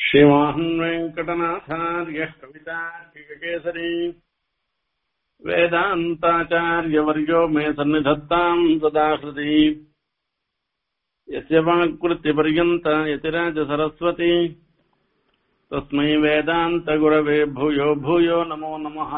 श्रीमान् वेङ्कटनाथार्यः कवितार्किककेसरी वेदान्ताचार्यवर्यो मे सन्निधत्ताम् सदा हृदि यस्य वाक्कृत्यपर्यन्त यतिराजसरस्वती तस्मै वेदान्तगुरवे भूयो भूयो नमो नमः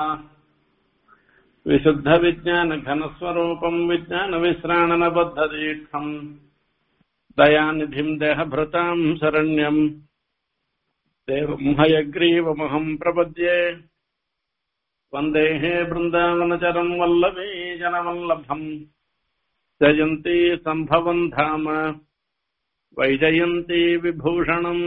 विशुद्धविज्ञानघनस्वरूपम् विज्ञानविश्राणनबद्धदीक्षम् दयानिधिम् देहभृताम् शरण्यम् देवम् हयग्रीवमहम् प्रपद्ये वन्देः बृन्दावनचरम् वल्लभी जनवल्लभम् जयन्ती सम्भवम् धाम வைஜயந்தி விபூஷணம்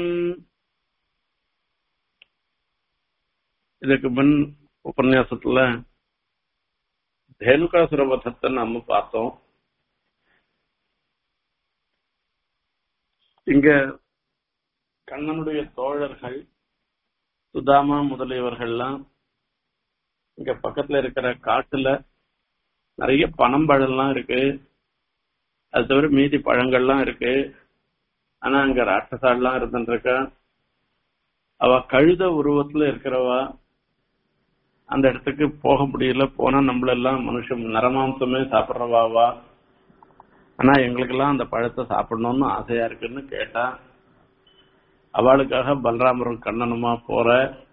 இதுக்கு முன் உபன்யாசத்துல தேனுகாசுர வதத்தை நாம பார்த்தோம் இங்க கண்ணனுடைய தோழர்கள் சுதாமா முதலியவர்கள்லாம் இங்க பக்கத்துல இருக்கிற காட்டுல நிறைய பனம்பழம்லாம் இருக்கு அது தவிர மீதி பழங்கள்லாம் இருக்கு ஆனா அங்க ராட்சசாலாம் இருந்துருக்கா அவ கழுத உருவத்துல இருக்கிறவா அந்த இடத்துக்கு போக முடியல போனா நம்மளெல்லாம் மனுஷன் நரமாம்சமே சாப்பிட்றவாவா ஆனா எங்களுக்கெல்லாம் அந்த பழத்தை சாப்பிடணும்னு ஆசையா இருக்குன்னு கேட்டா அவளுக்காக பலராமரும் கண்ணனுமா போற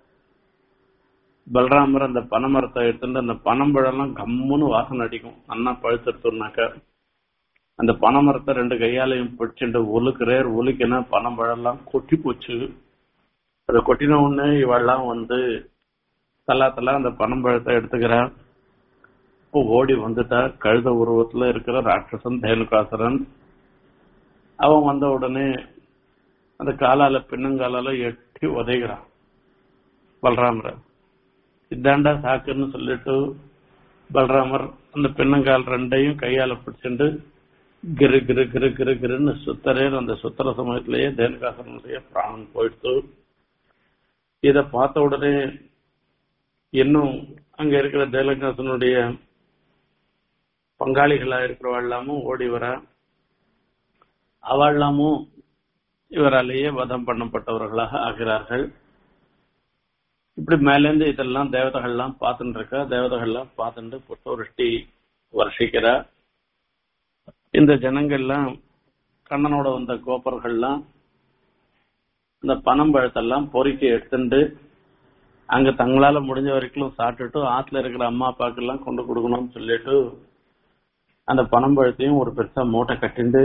பலராமர் அந்த பனைமரத்தை எடுத்துட்டு அந்த பனம்பழம்லாம் கம்முன்னு வாசனை அடிக்கும் நல்லா பழுத்துருத்தோம்னாக்க அந்த பனைமரத்தை ரெண்டு கையாலையும் பிடிச்சிட்டு ஒலுக்குறார் ஒலுக்கினா பனம்பழம்லாம் கொட்டி போச்சு அதை கொட்டின உடனே இவெல்லாம் வந்து தலா தலா அந்த பனம்பழத்தை எடுத்துக்கிறா இப்போ ஓடி வந்துட்டா கழுத உருவத்துல இருக்கிற ராட்சசன் தேனுகாசுரன் அவன் வந்த உடனே அந்த காலால பின்னங்காலால எட்டி உதைகிறான் பலராமரை இதாண்டா சாக்குன்னு சொல்லிட்டு பலராமர் அந்த பின்னங்கால் ரெண்டையும் கையால பிடிச்சிட்டு கிரு கிரு கிரு கிரு கிருன்னு சுத்தரேர் அந்த சுத்தர சமயத்திலேயே தேனுகாசனுடைய பிராணம் போயிடுத்து இத பார்த்த உடனே இன்னும் அங்க இருக்கிற தேலகாசனுடைய பங்காளிகளா இருக்கிறவாழ்லாமும் ஓடி வர அவள்லாமும் இவராலேயே வதம் பண்ணப்பட்டவர்களாக ஆகிறார்கள் இப்படி மேலேருந்து இதெல்லாம் தேவதைகள்லாம் பார்த்துட்டு இருக்கா தேவதைகள்லாம் பார்த்துட்டு புஷ்பவருஷ்டி வருஷிக்கிறா இந்த ஜனங்கள்லாம் கண்ணனோட வந்த கோப்பர்கள்லாம் இந்த பனம்பழத்தெல்லாம் பொறுக்கி எடுத்துட்டு அங்க தங்களால முடிஞ்ச வரைக்கும் சாப்பிட்டுட்டு ஆத்துல இருக்கிற அம்மா அப்பாவுக்கு எல்லாம் கொண்டு கொடுக்கணும்னு சொல்லிட்டு அந்த பனம்பழத்தையும் ஒரு பெருசா மூட்டை கட்டிண்டு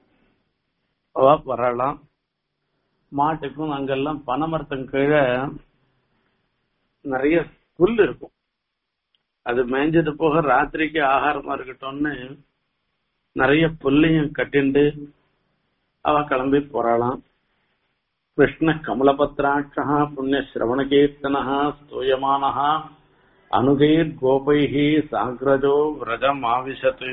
வரலாம் மாட்டுக்கும் அங்கெல்லாம் பனைமரத்தின் கீழே நிறைய புல் இருக்கும் அது மேய்ஞ்சது போக ராத்திரிக்கு ஆகாரமா இருக்கட்டும்னு நிறைய புல்லையும் கட்டிண்டு அவ கிளம்பி போறாளாம் கிருஷ்ண கமலபத்ராட்சா புண்ணிய சிரவண கீர்த்தனா ஸ்தூயமான அனுகைர் கோபைஹி சாகிரஜோ விரஜம் ஆவிசத்து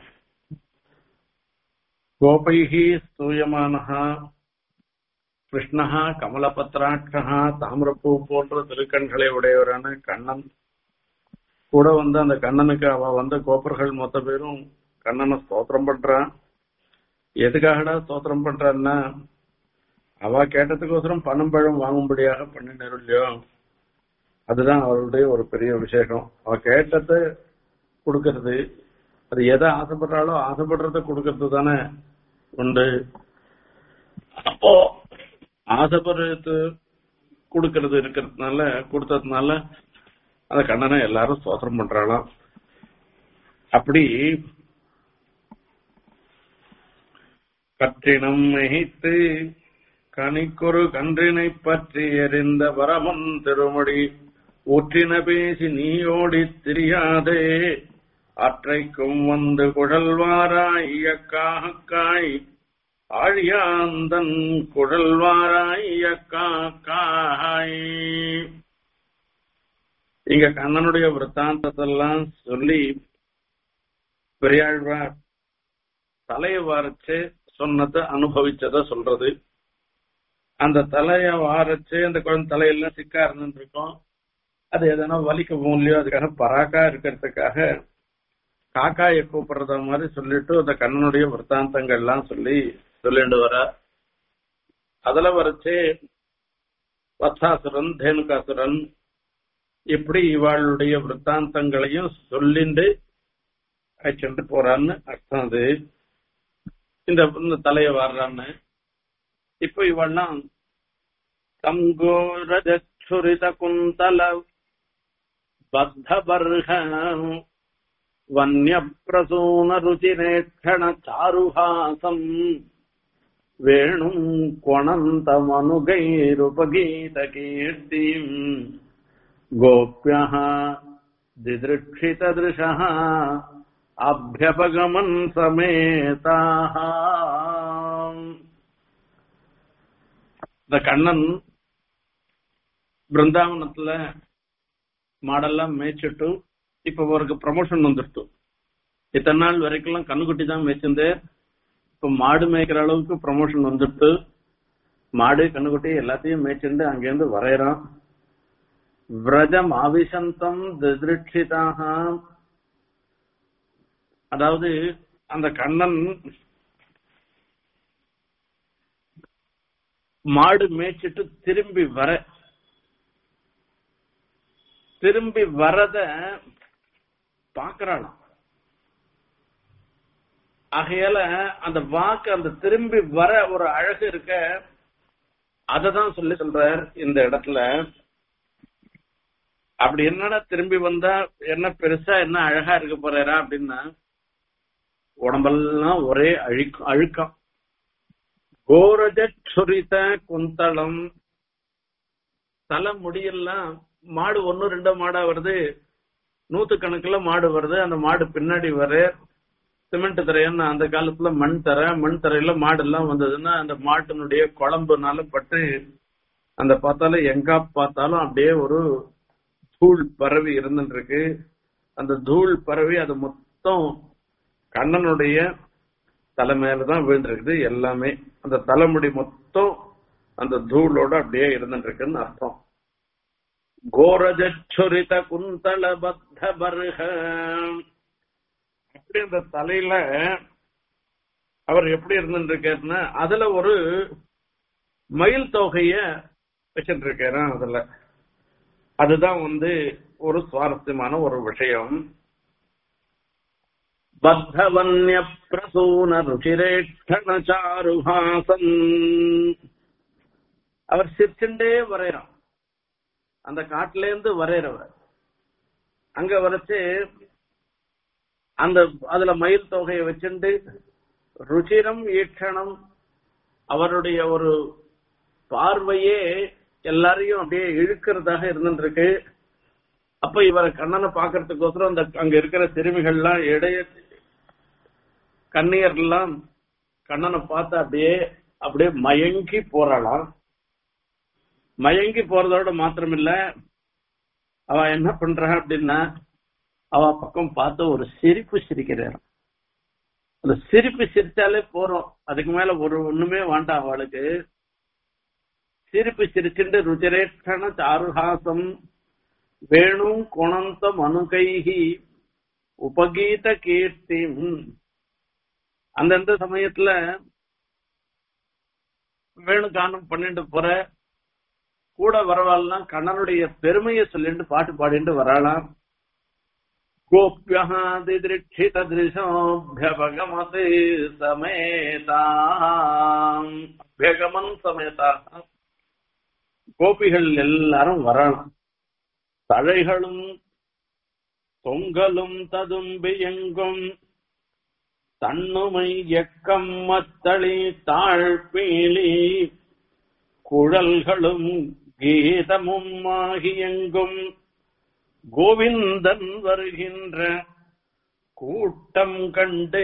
கோபைஹி ஸ்தூயமான கிருஷ்ணஹா கமலபத்ராட்சா தாமிரப்பூ போன்ற திருக்கண்களை உடையவரான கண்ணன் கூட வந்து அந்த கண்ணனுக்கு அவ வந்த கோப்பர்கள் மொத்த பேரும் கண்ணனை ஸ்தோத்திரம் பண்றான் எதுக்காகடா ஸ்தோத்திரம் பண்றான்னா அவ கேட்டதுக்கோசரம் பணம் பழம் வாங்கும்படியாக பண்ணினார் இல்லையோ அதுதான் அவருடைய ஒரு பெரிய விசேஷம் அவ கேட்டதை கொடுக்கறது அது எதை ஆசைப்படுறாளோ ஆசைப்படுறத கொடுக்கறது தானே உண்டு அப்போ ஆசைப்படுறது கொடுக்கறது இருக்கிறதுனால கொடுத்ததுனால அந்த கண்ணனை எல்லாரும் சோதனம் பண்றாளாம் அப்படி கற்றினம் மிகித்து கனிக்கொரு கன்றினை பற்றி எறிந்த வரமன் திருமொழி ஊற்றின பேசி நீயோடி திரியாதே அற்றைக்கும் வந்து குழல்வாராய் இயக்காய் ஆழியாந்தன் குழல்வாராய் இயக்காய் இங்க கண்ணனுடைய விற்த்தாந்தத்தெல்லாம் சொல்லி பெரியாழ்வார் தலையை வாரச்சு சொன்னதை அனுபவிச்சத சொல்றது அந்த தலைய வாரச்சு அந்த குழந்தை தலையெல்லாம் சிக்கா இருந்துருக்கோம் அது எதனா வலிக்க போகலையோ அதுக்காக பராக்கா இருக்கிறதுக்காக காக்காயை கூப்பிடுறத மாதிரி சொல்லிட்டு அந்த கண்ணனுடைய விற்த்தாந்தங்கள்லாம் சொல்லி சொல்லிட்டு வர அதுல வரைச்சு வத்சாசுரன் தேனுகாசுரன் இப்படி இவாளுடைய விற்த்தாந்தங்களையும் சொல்லிண்டு அழைச்சிட்டு போறான்னு அர்த்தம் அது இந்த இந்த தலைய வர்றான்னு இப்ப இவெல்லாம் கங்கோரஜுரித குந்தல பத்தபர்ஹ வன்யப்பிரசூன ருச்சிரேட்சண சாருஹாசம் வேணும் கொணந்தமனுகைருபகீத கீர்த்திம் गोप्यः दिदृक्षितदृशः अभ्यपगमन् समेताः இந்த கண்ணன் பிருந்தாவனத்துல மாடெல்லாம் மேய்ச்சிட்டு இப்ப அவருக்கு ப்ரமோஷன் வந்துருட்டு இத்தனை நாள் வரைக்கும் கண்ணுக்குட்டி தான் மேய்ச்சிருந்தே இப்ப மாடு மேய்க்கிற அளவுக்கு ப்ரமோஷன் வந்துட்டு மாடு கண்ணுக்குட்டி எல்லாத்தையும் மேய்ச்சிட்டு அங்கேருந்து வரையறான் விரஜம் ஆவிசந்தம் திதிருட்சிதாக அதாவது அந்த கண்ணன் மாடு மேய்ச்சிட்டு திரும்பி வர திரும்பி வரத பாக்குறாளாம் ஆகையால அந்த வாக்கு அந்த திரும்பி வர ஒரு அழகு இருக்க அததான் சொல்லி சொல்றார் இந்த இடத்துல அப்படி என்னடா திரும்பி வந்தா என்ன பெருசா என்ன அழகா இருக்க போறாரா அப்படின்னா உடம்பெல்லாம் ஒரே அழுக்க அழுக்கம் கோரஜ சுரித குந்தளம் தலை முடியெல்லாம் மாடு ஒன்னு ரெண்டு மாடா வருது நூத்து கணக்குல மாடு வருது அந்த மாடு பின்னாடி வர சிமெண்ட் தரையன்னு அந்த காலத்துல மண் தரை மண் தரையில மாடு எல்லாம் வந்ததுன்னா அந்த மாட்டினுடைய குழம்புனால பட்டு அந்த பார்த்தாலும் எங்க பார்த்தாலும் அப்படியே ஒரு தூள் பரவி இருந்துட்டு இருக்கு அந்த தூள் பரவி அது மொத்தம் கண்ணனுடைய தலை மேலதான் விழுந்திருக்குது எல்லாமே அந்த தலைமுடி மொத்தம் அந்த தூளோட அப்படியே இருந்துட்டு இருக்குன்னு அர்த்தம் கோரஜுரித குந்தள பத்த பருக அப்படி அந்த தலையில அவர் எப்படி இருந்துட்டு இருக்காருன்னா அதுல ஒரு மயில் தொகைய வச்சுட்டு இருக்காரு அதுல அதுதான் வந்து ஒரு சுவாரஸ்யமான ஒரு விஷயம் பத்தவன்ய பிரசூன ருச்சிரேட்சண சாருஹாசன் அவர் சிரிச்சுண்டே வரையறான் அந்த காட்டுல இருந்து வரையறவர் அங்க வரைச்சு அந்த அதுல மயில் தொகையை வச்சுண்டு ருச்சிரம் ஈட்சணம் அவருடைய ஒரு பார்வையே எல்லாரையும் அப்படியே இழுக்கிறதாக இருந்துருக்கு அப்ப இவரை கண்ணனை பாக்குறதுக்கோசரம் அந்த அங்க இருக்கிற சிறுமிகள்லாம் இடைய கண்ணியர்லாம் கண்ணனை பார்த்து அப்படியே அப்படியே மயங்கி போறாளாம் மயங்கி போறதோட மாத்திரமில்ல அவ என்ன பண்றா அப்படின்னா அவ பக்கம் பார்த்து ஒரு சிரிப்பு சிரிக்கிறார் அந்த சிரிப்பு சிரிச்சாலே போறோம் அதுக்கு மேல ஒரு ஒண்ணுமே வேண்டாம் அவளுக்கு சிரிப்பு சிரிச்சுண்டு ருச்சிரேட்சண சாருஹாசம் வேணு குணந்த மனுகைகி உபகீத கீர்த்தி அந்தந்த சமயத்துல வேணு கானம் பண்ணிட்டு போற கூட வரவாள்லாம் கண்ணனுடைய பெருமையை சொல்லிட்டு பாட்டு பாடிட்டு வராளாம் கோப்பியதிருஷிததிருஷோபியபகமது சமேதாம் அபியகமன் சமேதாக கோபிகள் எல்லாரும் வரலாம் தழைகளும் தொங்கலும் ததும்பி எங்கும் தன்னுமை எக்கம் மத்தளி தாழ்பீலி குழல்களும் கீதமும் ஆகியெங்கும் கோவிந்தன் வருகின்ற கூட்டம் கண்டு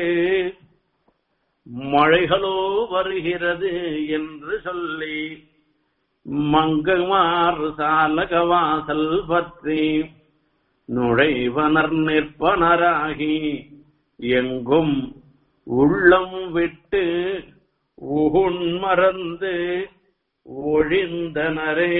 மழைகளோ வருகிறது என்று சொல்லி மங்குமாறு சாலகவாசல் பற்றி நுழைவனர் நிற்பனராகி எங்கும் உள்ளம் விட்டு உகுண் மறந்து ஒழிந்தனரே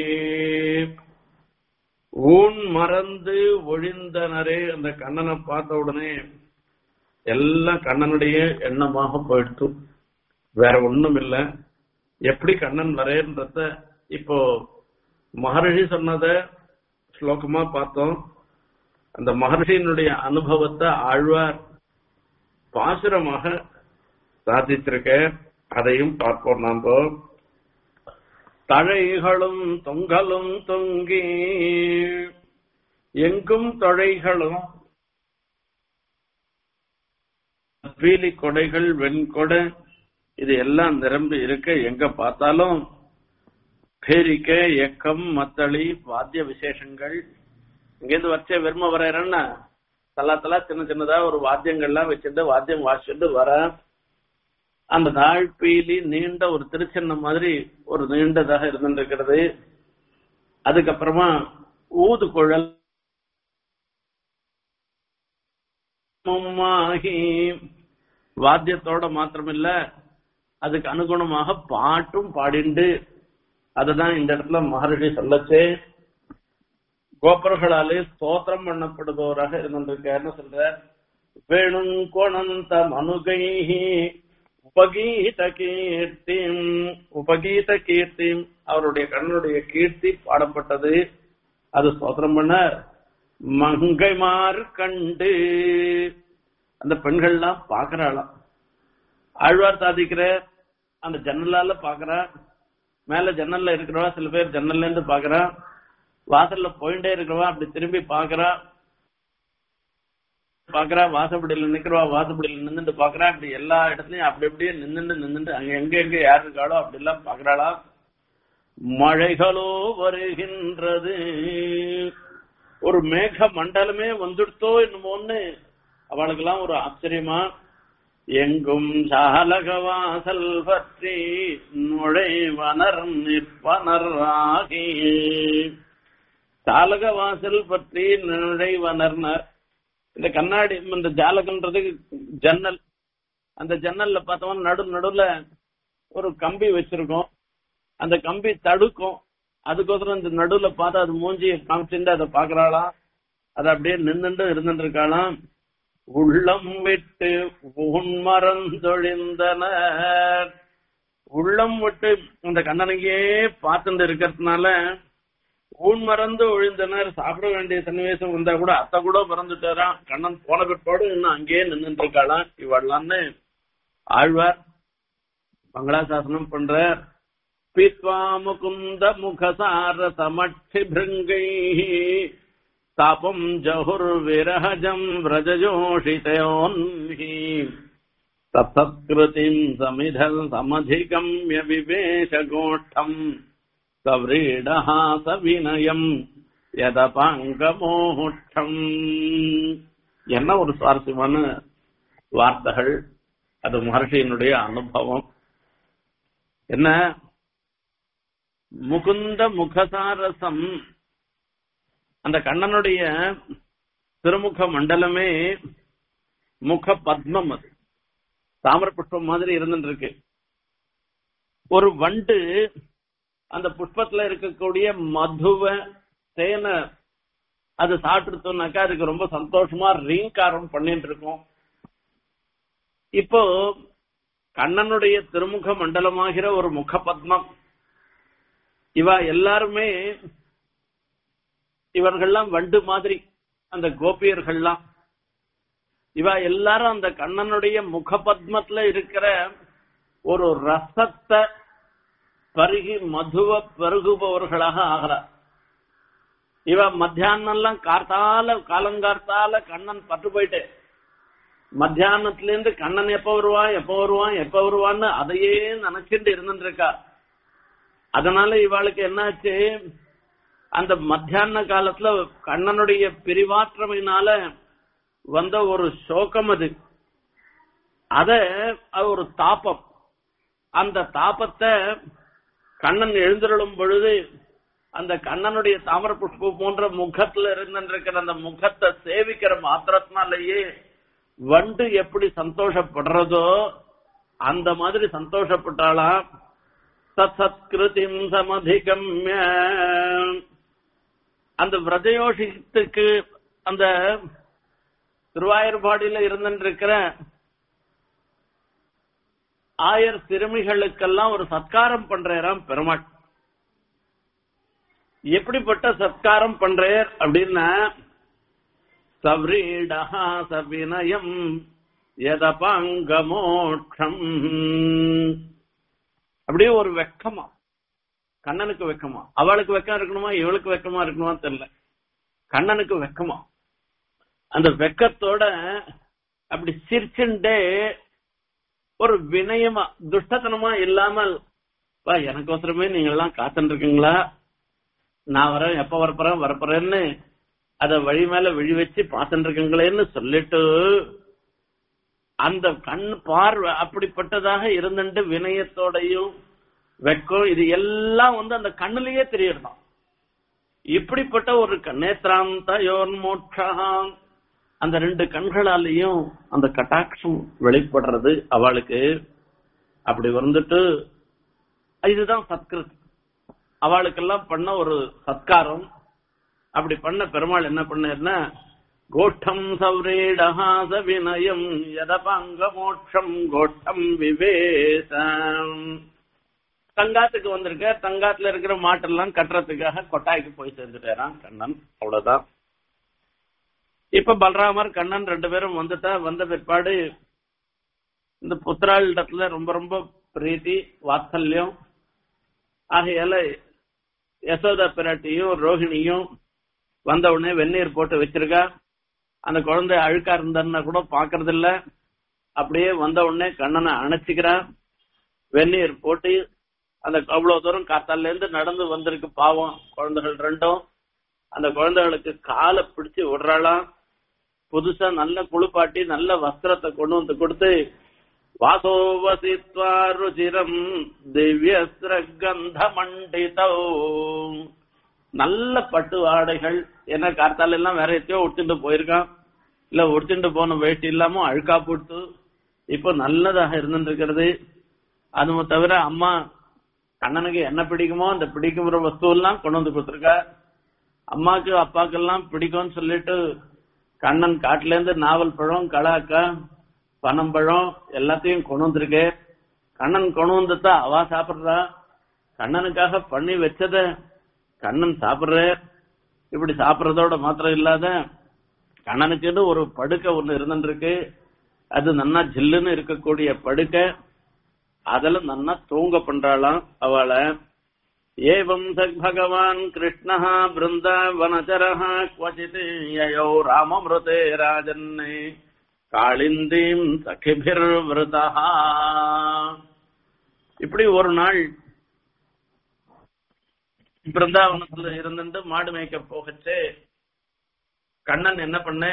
ஊன் மறந்து ஒழிந்தனரே அந்த கண்ணனை பார்த்த உடனே எல்லாம் கண்ணனுடைய எண்ணமாக போயிடுத்து வேற ஒண்ணும் இல்ல எப்படி கண்ணன் வரேன்றத இப்போ மகர்ஷி சொன்னத ஸ்லோகமா பார்த்தோம் அந்த மகர்ஷியினுடைய அனுபவத்தை ஆழ்வார் பாசுரமாக சாதித்திருக்க அதையும் பார்ப்போம் நாம தழைகளும் தொங்கலும் தொங்கி எங்கும் தொழைகளும் பீலி கொடைகள் வெண்கொடை இது எல்லாம் நிரம்பி இருக்க எங்க பார்த்தாலும் பேரிக்கை எக்கம் மத்தளி வாத்திய விசேஷங்கள் இங்கேருந்து வச்ச வெறும வரையறன்னா தலா தலா சின்ன சின்னதா ஒரு வாத்தியங்கள்லாம் வச்சுட்டு வாத்தியம் வாசிச்சுட்டு வர அந்த தாழ்பீலி நீண்ட ஒரு திருச்சின்னம் மாதிரி ஒரு நீண்டதாக இருந்துருக்கிறது அதுக்கப்புறமா ஊது குழல் ஆகி வாத்தியத்தோட மாத்திரமில்ல அதுக்கு அனுகுணமாக பாட்டும் பாடிண்டு அதுதான் இந்த இடத்துல மகர்ஷி சொல்லச்சே கோபர்களாலே ஸ்தோத்திரம் பண்ணப்படுபவராக இருந்திருக்காருன்னு சொல்ற வேணும் கோணந்த மனுகைஹி உபகீத கீர்த்திம் உபகீத கீர்த்திம் அவருடைய கண்ணுடைய கீர்த்தி பாடப்பட்டது அது ஸ்தோத்திரம் பண்ண மங்கைமார் கண்டு அந்த பெண்கள்லாம் பாக்குறாளாம் ஆழ்வார் சாதிக்கிற அந்த ஜன்னலால பாக்குறா மேல ஜன்னல்ல இருக்கிறவா சில பேர் ஜன்னல்ல இருந்து பாக்குறா வாசல்ல போயிட்டே இருக்கிறவா அப்படி திரும்பி பாக்குறா பாக்குறா வாசப்படியில நிக்கிறவா வாசப்படியில நின்னுட்டு பாக்குறா அப்படி எல்லா இடத்துலயும் அப்படி அப்படியே நின்னுட்டு நின்னுட்டு அங்க எங்க எங்க யார் இருக்காளோ அப்படி எல்லாம் பாக்குறாளா மழைகளோ வருகின்றது ஒரு மேக மண்டலமே வந்துடுத்தோ என்னமோன்னு அவளுக்கெல்லாம் ஒரு ஆச்சரியமா எங்கும் சாலகவாசல் பற்றி நுழைவனர் நிற்பனர் ஆகி சாலகவாசல் பற்றி நுழைவனர்னர் இந்த கண்ணாடி இந்த ஜாலகன்றது ஜன்னல் அந்த ஜன்னல்ல பார்த்தோம்னா நடு நடுவுல ஒரு கம்பி வச்சிருக்கோம் அந்த கம்பி தடுக்கும் அதுக்கோசரம் இந்த நடுவுல பார்த்தா அது மூஞ்சியை காமிச்சுட்டு அதை பாக்குறாளாம் அது அப்படியே நின்னுட்டு இருந்துட்டு இருக்காளாம் உள்ளம் விட்டு உண்மறந்தொழிந்தனர் உள்ளம் விட்டு அந்த கண்ணனையே பார்த்துட்டு இருக்கிறதுனால ஊன் மறந்து ஒழிந்தனர் சாப்பிட வேண்டிய சன்னிவேசம் வந்தா கூட அத்தை கூட மறந்துட்டாராம் கண்ணன் போன பிற்பாடு இன்னும் அங்கேயே நின்றுட்டு இருக்காளாம் இவள்லான்னு ஆழ்வார் மங்களாசாசனம் பண்ற பீத்வா முகுந்த முகசார சமட்சி பிருங்கை தாபம் ஜஹுர் விரஹஜம் व्रजयोषितयोन्हि तत्सत्कृतिम् समिधम् समधिगम्य विवेशगोष्ठम् सव्रीडः सविनयम् யதபாங்கமோட்சம் என்ன ஒரு சுவாரஸ்யமான வார்த்தைகள் அது மகர்ஷியினுடைய அனுபவம் என்ன முகுந்த முகசாரசம் அந்த கண்ணனுடைய திருமுக மண்டலமே முக பத்மம் அது தாமர புஷ்பம் மாதிரி இருந்துட்டு இருக்கு ஒரு வண்டு அந்த புஷ்பத்துல இருக்கக்கூடிய மதுவ தேனை அது சாப்பிட்டுருத்தோம்னாக்கா அதுக்கு ரொம்ப சந்தோஷமா ரீங்காரம் பண்ணிட்டு இருக்கும் இப்போ கண்ணனுடைய திருமுக மண்டலமாகிற ஒரு முக பத்மம் இவ எல்லாருமே இவர்கள்லாம் வண்டு மாதிரி அந்த கோபியர்கள்லாம் இவ எல்லாரும் அந்த கண்ணனுடைய முகபத்மத்துல இருக்கிற ஒரு ரசத்தை பருகி மதுவ பருகுபவர்களாக ஆகிறார் இவ மத்தியானம்லாம் கார்த்தால காலங்கார்த்தால கண்ணன் பட்டு போயிட்டு மத்தியானத்துல இருந்து கண்ணன் எப்ப வருவான் எப்ப வருவான் எப்ப வருவான்னு அதையே நினைச்சிட்டு இருந்துட்டு இருக்கா அதனால இவாளுக்கு என்னாச்சு அந்த மத்தியான காலத்துல கண்ணனுடைய பிரிவாற்றமையினால வந்த ஒரு சோகம் அது அத அது ஒரு தாபம் அந்த தாபத்தை கண்ணன் எழுந்திருளும் பொழுது அந்த கண்ணனுடைய தாமர புஷ்பம் போன்ற முகத்துல இருந்திருக்கிற அந்த முகத்தை சேவிக்கிற மாத்திரத்தினாலேயே வண்டு எப்படி சந்தோஷப்படுறதோ அந்த மாதிரி சந்தோஷப்பட்டாலாம் தத் சத்கிருதிம் சமதிகம்ய அந்த விரஜயோஷித்துக்கு அந்த திருவாயூர்பாடியில இருந்திருக்கிற ஆயர் சிறுமிகளுக்கெல்லாம் ஒரு சத்காரம் பண்றாராம் பெருமாள் எப்படிப்பட்ட சத்காரம் பண்றேர் அப்படின்னா சவ்ரீடா சவினயம் எதபாங்கமோட்சம் அப்படியே ஒரு வெக்கமா கண்ணனுக்கு வெக்கமா அவளுக்கு வெக்கம் இருக்கணுமா இவளுக்கு வெக்கமா இருக்கணுமா தெரியல கண்ணனுக்கு வெக்கமா அந்த வெக்கத்தோட அப்படி சிரிச்சுண்டே ஒரு வினயமா துஷ்டத்தனமா இல்லாமல் பா எனக்கோசரமே நீங்க எல்லாம் காத்துட்டு இருக்கீங்களா நான் வரேன் எப்ப வரப்போறேன் வரப்போறேன்னு அத வழி மேல விழி வச்சு பார்த்துட்டு இருக்கீங்களேன்னு சொல்லிட்டு அந்த கண் பார்வை அப்படிப்பட்டதாக இருந்துட்டு வினயத்தோடையும் வெக்கம் இது எல்லாம் வந்து அந்த கண்ணுலயே தெரியறதாம் இப்படிப்பட்ட ஒரு நேத்ராந்தயோன்மோட்சம் அந்த ரெண்டு கண்களாலேயும் அந்த கட்டாட்சம் வெளிப்படுறது அவளுக்கு அப்படி வந்துட்டு இதுதான் சத்கிருத் அவளுக்கெல்லாம் பண்ண ஒரு சத்காரம் அப்படி பண்ண பெருமாள் என்ன பண்ணாருன்னா கோஷ்டம் சௌரேடஹாச வினயம் யதபாங்க மோட்சம் கோஷ்டம் விவேசம் தங்காத்துக்கு வந்திருக்க தங்காத்துல இருக்கிற மாட்டெல்லாம் கட்டுறதுக்காக கொட்டாய்க்கு போய் சேர்ந்துட்டாரான் கண்ணன் அவ்வளவுதான் இப்ப பலராமர் கண்ணன் ரெண்டு பேரும் வந்துட்டா வந்த பிற்பாடு இந்த புத்திராள் இடத்துல ரொம்ப ரொம்ப பிரீத்தி வாத்சல்யம் ஆகையால யசோதா பிராட்டியும் ரோஹிணியும் வந்த உடனே வெந்நீர் போட்டு வச்சிருக்கா அந்த குழந்தை அழுக்கா இருந்தான்னா கூட பாக்குறது இல்ல அப்படியே வந்த உடனே கண்ணனை அணைச்சிக்கிறா வெந்நீர் போட்டு அந்த அவ்வளவு தூரம் காத்தால இருந்து நடந்து வந்திருக்கு பாவம் குழந்தைகள் ரெண்டும் அந்த குழந்தைகளுக்கு காலை பிடிச்சு விடுறாளாம் புதுசா நல்ல குளிப்பாட்டி நல்ல வஸ்திரத்தை கொண்டு வந்து கொடுத்து வாசோவசித்வா ருச்சிரம் திவ்யஸ்ர கந்த மண்டிதோ நல்ல பட்டு ஆடைகள் ஏன்னா கார்த்தால எல்லாம் வேற எத்தையோ உடுத்துட்டு போயிருக்கான் இல்ல உடுத்துட்டு போன வேட்டி இல்லாம அழுக்கா போட்டு இப்போ நல்லதாக இருந்துட்டு இருக்கிறது அது தவிர அம்மா கண்ணனுக்கு என்ன பிடிக்குமோ அந்த பிடிக்குற வஸ்து எல்லாம் கொண்டு வந்து கொடுத்துருக்கா அம்மாக்கு அப்பாக்கு எல்லாம் பிடிக்கும்னு சொல்லிட்டு கண்ணன் காட்டுல இருந்து நாவல் பழம் கலாக்கா பனம்பழம் எல்லாத்தையும் கொண்டு வந்திருக்கு கண்ணன் கொண்டு வந்துட்டா அவ சாப்பிடுறா கண்ணனுக்காக பண்ணி வச்சத கண்ணன் சாப்பிடுற இப்படி சாப்பிடுறதோட மாத்திரம் இல்லாத கண்ணனுக்குன்னு ஒரு படுக்கை ஒண்ணு இருந்துருக்கு அது நன்னா ஜில்லுன்னு இருக்கக்கூடிய படுக்கை அதுல நன்னா தூங்க பண்றாளாம் அவளை ஏவம் சக் பகவான் கிருஷ்ண பிருந்தாவனச்சர क्वचित् ययौ ராமமிருதே ராஜன்னை காளிந்தீம் சகிபிர்விருதா இப்படி ஒரு நாள் பிருந்தாவனத்துல இருந்துட்டு மாடு மேய்க்க போகச்சு கண்ணன் என்ன பண்ண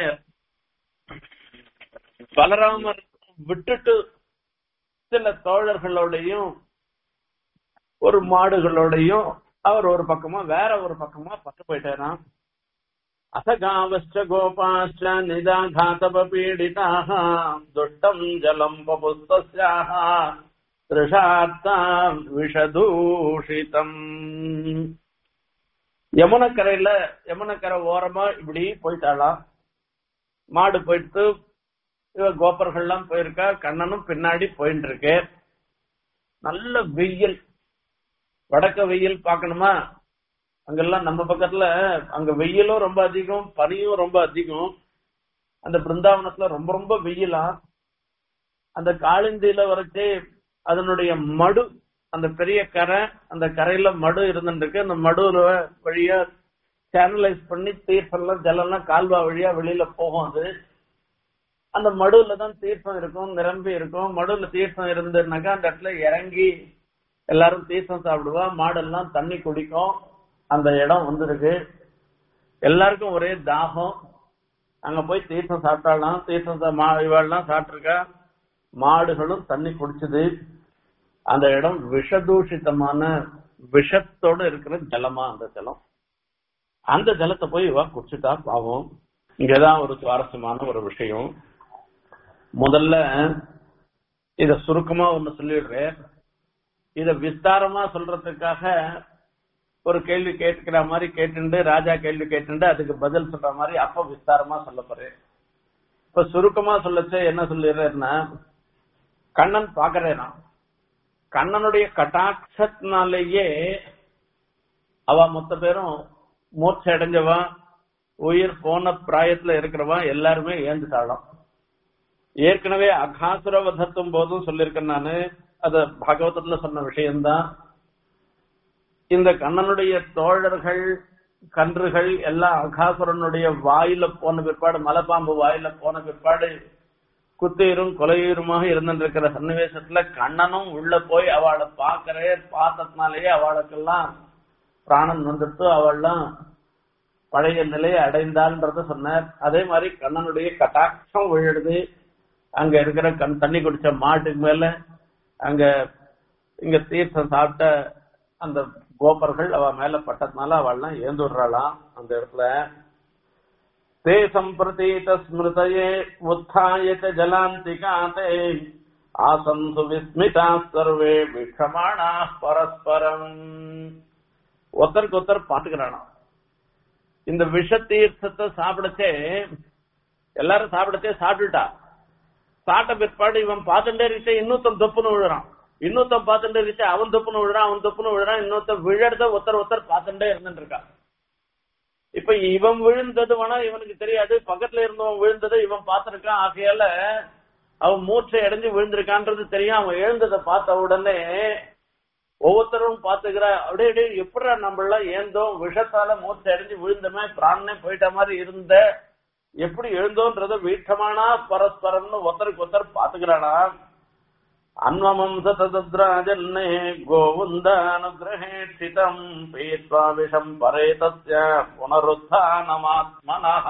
பலராமர் விட்டுட்டு சில தோழர்களோடையும் ஒரு மாடுகளோடையும் அவர் ஒரு பக்கமா வேற ஒரு பக்கமா பட்டு போயிட்டாராம் அசகாவச்ச கோபாச்ச நிதாகாதப பீடிதாக துஷ்டம் ஜலம் பபுஸ்தஸ்யாக திருஷாத்தா விஷதூஷிதம் யமுனக்கரையில யமுனக்கரை ஓரமா இப்படி போயிட்டாளாம் மாடு போயிட்டு இவ கோபர்கள்லாம் போயிருக்கா கண்ணனும் பின்னாடி போயிட்டு இருக்கு நல்ல வெயில் வடக்க வெயில் பார்க்கணுமா அங்கெல்லாம் நம்ம பக்கத்துல அங்க வெயிலும் ரொம்ப அதிகம் பனியும் ரொம்ப அதிகம் அந்த பிருந்தாவனத்துல ரொம்ப ரொம்ப வெயிலா அந்த காளிந்தியில வரைச்சு அதனுடைய மடு அந்த பெரிய கரை அந்த கரையில மடு இருந்துருக்கு அந்த மடுல வழியா சேனலைஸ் பண்ணி தீர்த்தம்லாம் ஜலம்லாம் கால்வா வழியா வெளியில போகும் அது அந்த மடுவுல தான் தீர்த்தம் இருக்கும் நிரம்பி இருக்கும் மடுவுல தீர்த்தம் இருந்ததுனாக்கா அந்த இடத்துல இறங்கி எல்லாரும் தீர்த்தம் சாப்பிடுவா மாடெல்லாம் தண்ணி குடிக்கும் அந்த இடம் வந்திருக்கு எல்லாருக்கும் ஒரே தாகம் அங்க போய் தீர்த்தம் சாப்பிட்டாலாம் தீர்த்தம் சா- மா- இவாள்லாம் சாப்பிட்டிருக்கா மாடுகளும் தண்ணி குடிச்சது அந்த இடம் விஷதூஷிதமான விஷத்தோட இருக்கிற ஜலமா அந்த ஜலம் அந்த ஜலத்தை போய் இவ குடிச்சுட்டா பாவம் இங்கதான் ஒரு சுவாரஸ்யமான ஒரு விஷயம் முதல்ல இத சுருக்கமா ஒண்ணு சொல்லிடுறேன் இத விஸ்தாரமா சொல்றதுக்காக ஒரு கேள்வி கேட்கிற மாதிரி கேட்டுண்டு ராஜா கேள்வி கேட்டுண்டு அதுக்கு பதில் சொல்ற மாதிரி அப்ப விஸ்தாரமா சொல்ல போறேன் இப்ப சுருக்கமா சொல்லச்சே என்ன சொல்லிடுறேன்னா கண்ணன் பாக்குறேனா கண்ணனுடைய கட்டாட்சத்தினாலேயே அவ மொத்த பேரும் மூர்ச்சை அடைஞ்சவா உயிர் போன பிராயத்துல இருக்கிறவா எல்லாருமே ஏந்துட்டாளாம் ஏற்கனவே அகாசுர வதத்தும் போதும் சொல்லியிருக்கேன் நானு அத பாகவதத்துல சொன்ன விஷயம்தான் இந்த கண்ணனுடைய தோழர்கள் கன்றுகள் எல்லாம் அகாசுரனுடைய வாயில போன பிற்பாடு மலைப்பாம்பு வாயில போன பிற்பாடு குத்தீரும் கொலையீருமாக இருந்திருக்கிற சன்னிவேசத்துல கண்ணனும் உள்ள போய் அவளை பாக்குறே பார்த்ததுனாலேயே அவளுக்கெல்லாம் பிராணன் வந்துட்டு அவள்லாம் பழைய நிலையை அடைந்தாள்ன்றத சொன்னார் அதே மாதிரி கண்ணனுடைய கட்டாட்சம் விழுது அங்க இருக்கிற கண் தண்ணி குடிச்ச மாட்டுக்கு மேல அங்க இங்க தீர்த்தம் சாப்பிட்ட அந்த கோபர்கள் அவ மேல பட்டதுனால அவள்லாம் ஏந்து விடுறாளாம் அந்த இடத்துல தே சம்பிரதீத ஸ்மிருதயே உத்தாய ச ஜலாந்திகாதே ஆசந்து விஸ்மிதா சர்வே விஷமானா பரஸ்பரம் ஒருத்தருக்கு ஒருத்தர் பாத்துக்கிறானா இந்த விஷ தீர்த்தத்தை சாப்பிடச்சே எல்லாரும் சாப்பிடச்சே சாப்பிட்டுட்டா சாப்பிட்ட பிற்பாடு இவன் பார்த்துட்டே இருக்க இன்னொருத்தன் தொப்புன்னு விழுறான் இன்னொருத்தன் பார்த்துட்டே இருக்க அவன் தொப்புன்னு விழுறான் அவன் தொப்புன்னு விழுறான் இன்னொருத்தன் விழறத ஒருத்தர் ஒருத்தர் பார்த்துட்டே இருந்துட்டு இருக்கான் இப்ப இவன் விழுந்தது வேணா இவனுக்கு தெரியாது பக்கத்துல இருந்தவன் விழுந்ததை இவன் பார்த்திருக்கான் ஆகையால அவன் மூச்சை அடைஞ்சு விழுந்திருக்கான்றது தெரியும் அவன் எழுந்ததை பார்த்த உடனே ஒவ்வொருத்தரும் பாத்துக்கிற அப்படியே அப்படியே எப்படா நம்ம எல்லாம் ஏந்தோம் விஷத்தால மூச்சை அடைஞ்சு விழுந்தமே பிராணனே போயிட்ட மாதிரி இருந்த எப்படி எழுந்தோன்றத வீட்டமானா பரஸ்பரம்னு ஒருத்தருக்கு ஒருத்தர் பாத்துக்கிறானா அன்வமம் சதத்ராஜன்னே கோவுந்த அனுகிரகேட்சிதம் பீத்வா விஷம் பரே தஸ்ய புனருத்தானமாத்மனஹ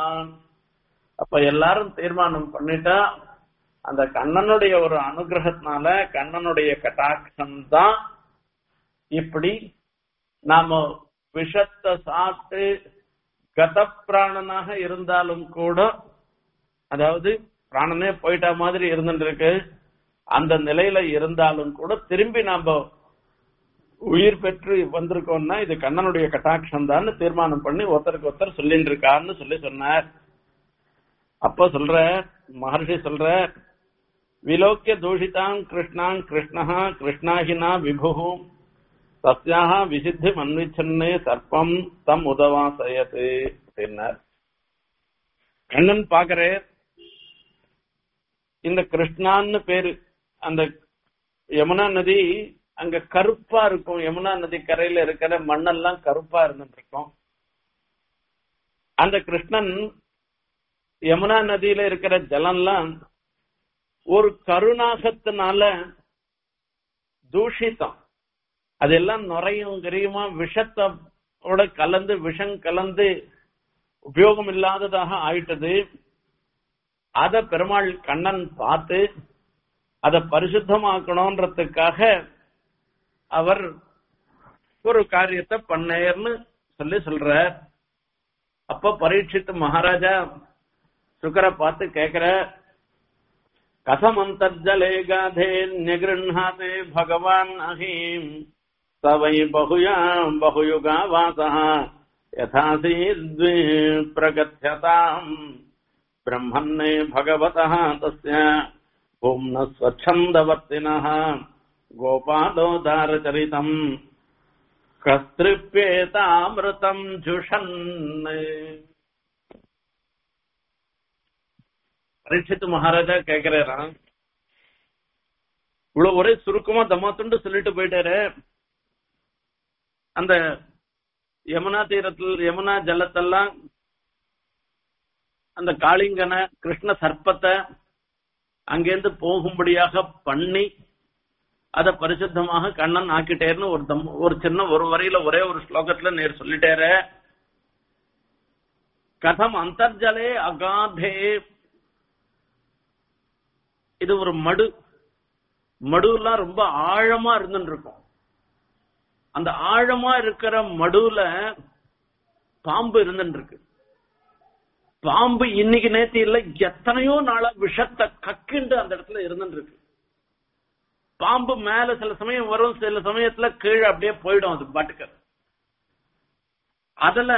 அப்ப எல்லாரும் தீர்மானம் பண்ணிட்டா அந்த கண்ணனுடைய ஒரு அனுகிரகத்தினால கண்ணனுடைய கட்டாட்சம் தான் இப்படி நாம விஷத்தை சாப்பிட்டு கத பிராணனாக இருந்தாலும் கூட அதாவது பிராணனே போயிட்ட மாதிரி இருந்துட்டு இருக்கு அந்த நிலையில இருந்தாலும் கூட திரும்பி நாம உயிர் பெற்று வந்திருக்கோம்னா இது கண்ணனுடைய கட்டாட்சம் தான் தீர்மானம் பண்ணி ஒருத்தருக்கு ஒருத்தர் சொல்லிட்டு இருக்கான்னு சொல்லி சொன்னார் அப்ப சொல்ற மகர்ஷி சொல்ற விலோக்கிய தூஷிதாங் கிருஷ்ணாங் கிருஷ்ணா கிருஷ்ணாஹினா விபு தஸ்யாக விசித்தி மன்விச்சன்னே சர்ப்பம் தம் உதவாசயத்து அப்படின்னார் கண்ணன் பாக்குறே இந்த கிருஷ்ணான்னு பேரு அந்த யமுனா நதி அங்க கருப்பா இருக்கும் யமுனா நதி கரையில இருக்கிற மண்ணெல்லாம் கருப்பா இருந்துட்டு இருக்கும் அந்த கிருஷ்ணன் யமுனா நதியில இருக்கிற ஜலம்லாம் ஒரு கருணாகத்தினால தூஷித்தம் அதெல்லாம் நுரையும் கிரியுமா விஷத்தோட கலந்து விஷம் கலந்து உபயோகம் இல்லாததாக ஆயிட்டது அத பெருமாள் கண்ணன் பார்த்து அதை பரிசுத்தமாக்கணும்ன்றதுக்காக அவர் ஒரு காரியத்தை பண்ணேர்னு சொல்லி சொல்ற அப்ப பரீட்சித்து மகாராஜா சுக்கரை பார்த்து கேக்குற கதம் அந்தர்ஜலே காதே நிகிருண்ணாதே பகவான் அஹீம் சவை பகுயாம் பகுயுகா வாசா யதாசீத்வி பிரகத்யதாம் ब्रह्मन्ने भगवतः तस्य पुम्न स्वच्छन्दवर्तिनः गोपालोदारचरितम् कस्तृप्येतामृतम् जुषन् பரீட்சித்து மகாராஜா கேக்குறாராம் இவ்வளவு ஒரே சுருக்கமா தமாத்துண்டு சொல்லிட்டு போயிட்டாரு அந்த யமுனா தீரத்தில் யமுனா ஜலத்தெல்லாம் அந்த காளிங்கனை கிருஷ்ண சர்ப்பத்தை அங்கேருந்து போகும்படியாக பண்ணி அத பரிசுத்தமாக கண்ணன் ஆக்கிட்டேர்னு ஒரு தம் ஒரு சின்ன ஒரு வரையில ஒரே ஒரு ஸ்லோகத்துல நேர் சொல்லிட்டேர கதம் அந்தர்ஜலே அகாதே இது ஒரு மடு மடுலாம் ரொம்ப ஆழமா இருந்துட்டு இருக்கும் அந்த ஆழமா இருக்கிற மடுவுல பாம்பு இருந்துட்டு இருக்கு பாம்பு இன்னைக்கு நேத்து இல்ல எத்தனையோ நாளா விஷத்தை கக்கிண்டு அந்த இடத்துல இருந்துட்டு இருக்கு பாம்பு மேல சில சமயம் வரும் சில சமயத்துல கீழே அப்படியே போயிடும் அது பாட்டுக்கு அதுல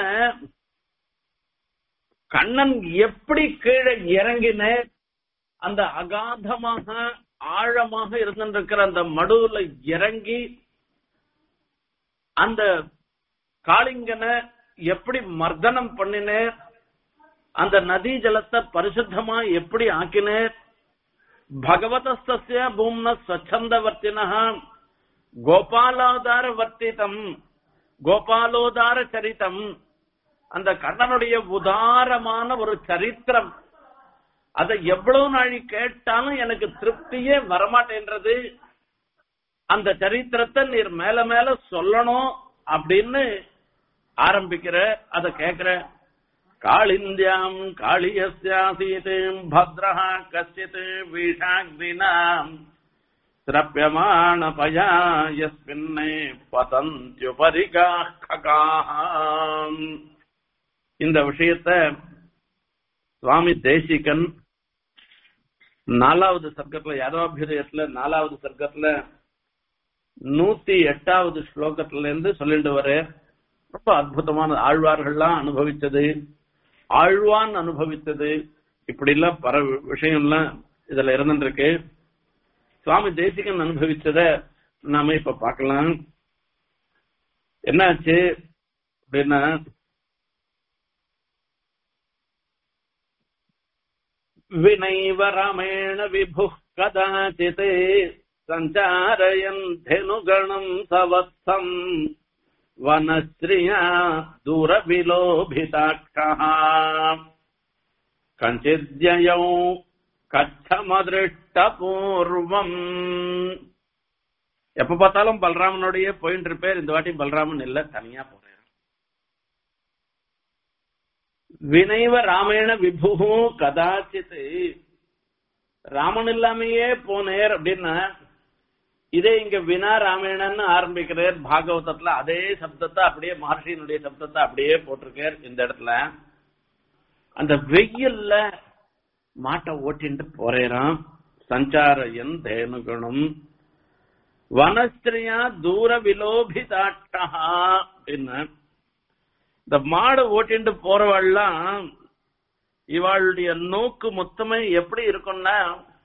கண்ணன் எப்படி கீழே இறங்கின அந்த அகாதமாக ஆழமாக இருந்திருக்கிற அந்த மடுவுல இறங்கி அந்த காளிங்கனை எப்படி மர்தனம் பண்ணினேர் அந்த நதி ஜலத்தை பரிசுத்தமா எப்படி ஆக்கினேர் பகவதஸ்தஸ்ய பூம்ன ஸ்வச்சந்தவர்த்தின கோபாலோதார வர்த்திதம் கோபாலோதார சரிதம் அந்த கண்ணனுடைய உதாரமான ஒரு சரித்திரம் அதை எவ்வளவு நாழி கேட்டாலும் எனக்கு திருப்தியே வரமாட்டேன்றது அந்த சரித்திரத்தை நீர் மேல மேல சொல்லணும் அப்படின்னு ஆரம்பிக்கிற அத கேக்குற காளிந்தியாம் காளியஸ்யாசீத் பத்ரஹ கசித் வீஷாக்னினாம் திரப்பியமான பயா யஸ்மின்னே பதந்தியுபரிகாஹகாம் இந்த விஷயத்த சுவாமி தேசிகன் நாலாவது சர்க்கத்துல யாதவாபியுதயத்துல நாலாவது சர்க்கத்துல நூத்தி எட்டாவது ஸ்லோகத்துல இருந்து சொல்லிட்டு வர ரொம்ப அற்புதமான ஆழ்வார்கள்லாம் அனுபவிச்சது ஆழ்வான் அனுபவித்தது இப்படி எல்லாம் பல விஷயம்லாம் இதுல இருந்துருக்கு சுவாமி தேசிகன் அனுபவிச்சத நாம இப்ப பார்க்கலாம் என்னாச்சு அப்படின்னா வினைவ ராமேண விபு கதாச்சித் சஞ்சாரயன் தெனுகணம் சவத்சம் வனஸ்திரியா தூரவிலோபிதாட்சः கஞ்சித்யயௌ கச்சமதிருஷ்டபூர்வம் எப்ப பார்த்தாலும் பலராமனுடைய போயிட்டு இருப்பேர் இந்த வாட்டி பலராமன் இல்ல தனியா போறேன் வினைவ ராமேண விபு கதாச்சித் ராமன் இல்லாமையே போனேர் அப்படின்னா இதே இங்க வினா ராமேணன்னு ஆரம்பிக்கிறார் பாகவதத்துல அதே சப்தத்தை அப்படியே மகர்ஷியினுடைய சப்தத்தை அப்படியே போட்டிருக்கார் இந்த இடத்துல அந்த வெயில்ல மாட்டை ஓட்டிட்டு போறேறான் சஞ்சாரயன் தேனுகணும் வனஸ்திரியா தூர விலோபிதாட்டா அப்படின்னு இந்த மாடை ஓட்டிட்டு போறவாள்லாம் இவாளுடைய நோக்கு மொத்தமே எப்படி இருக்கும்னா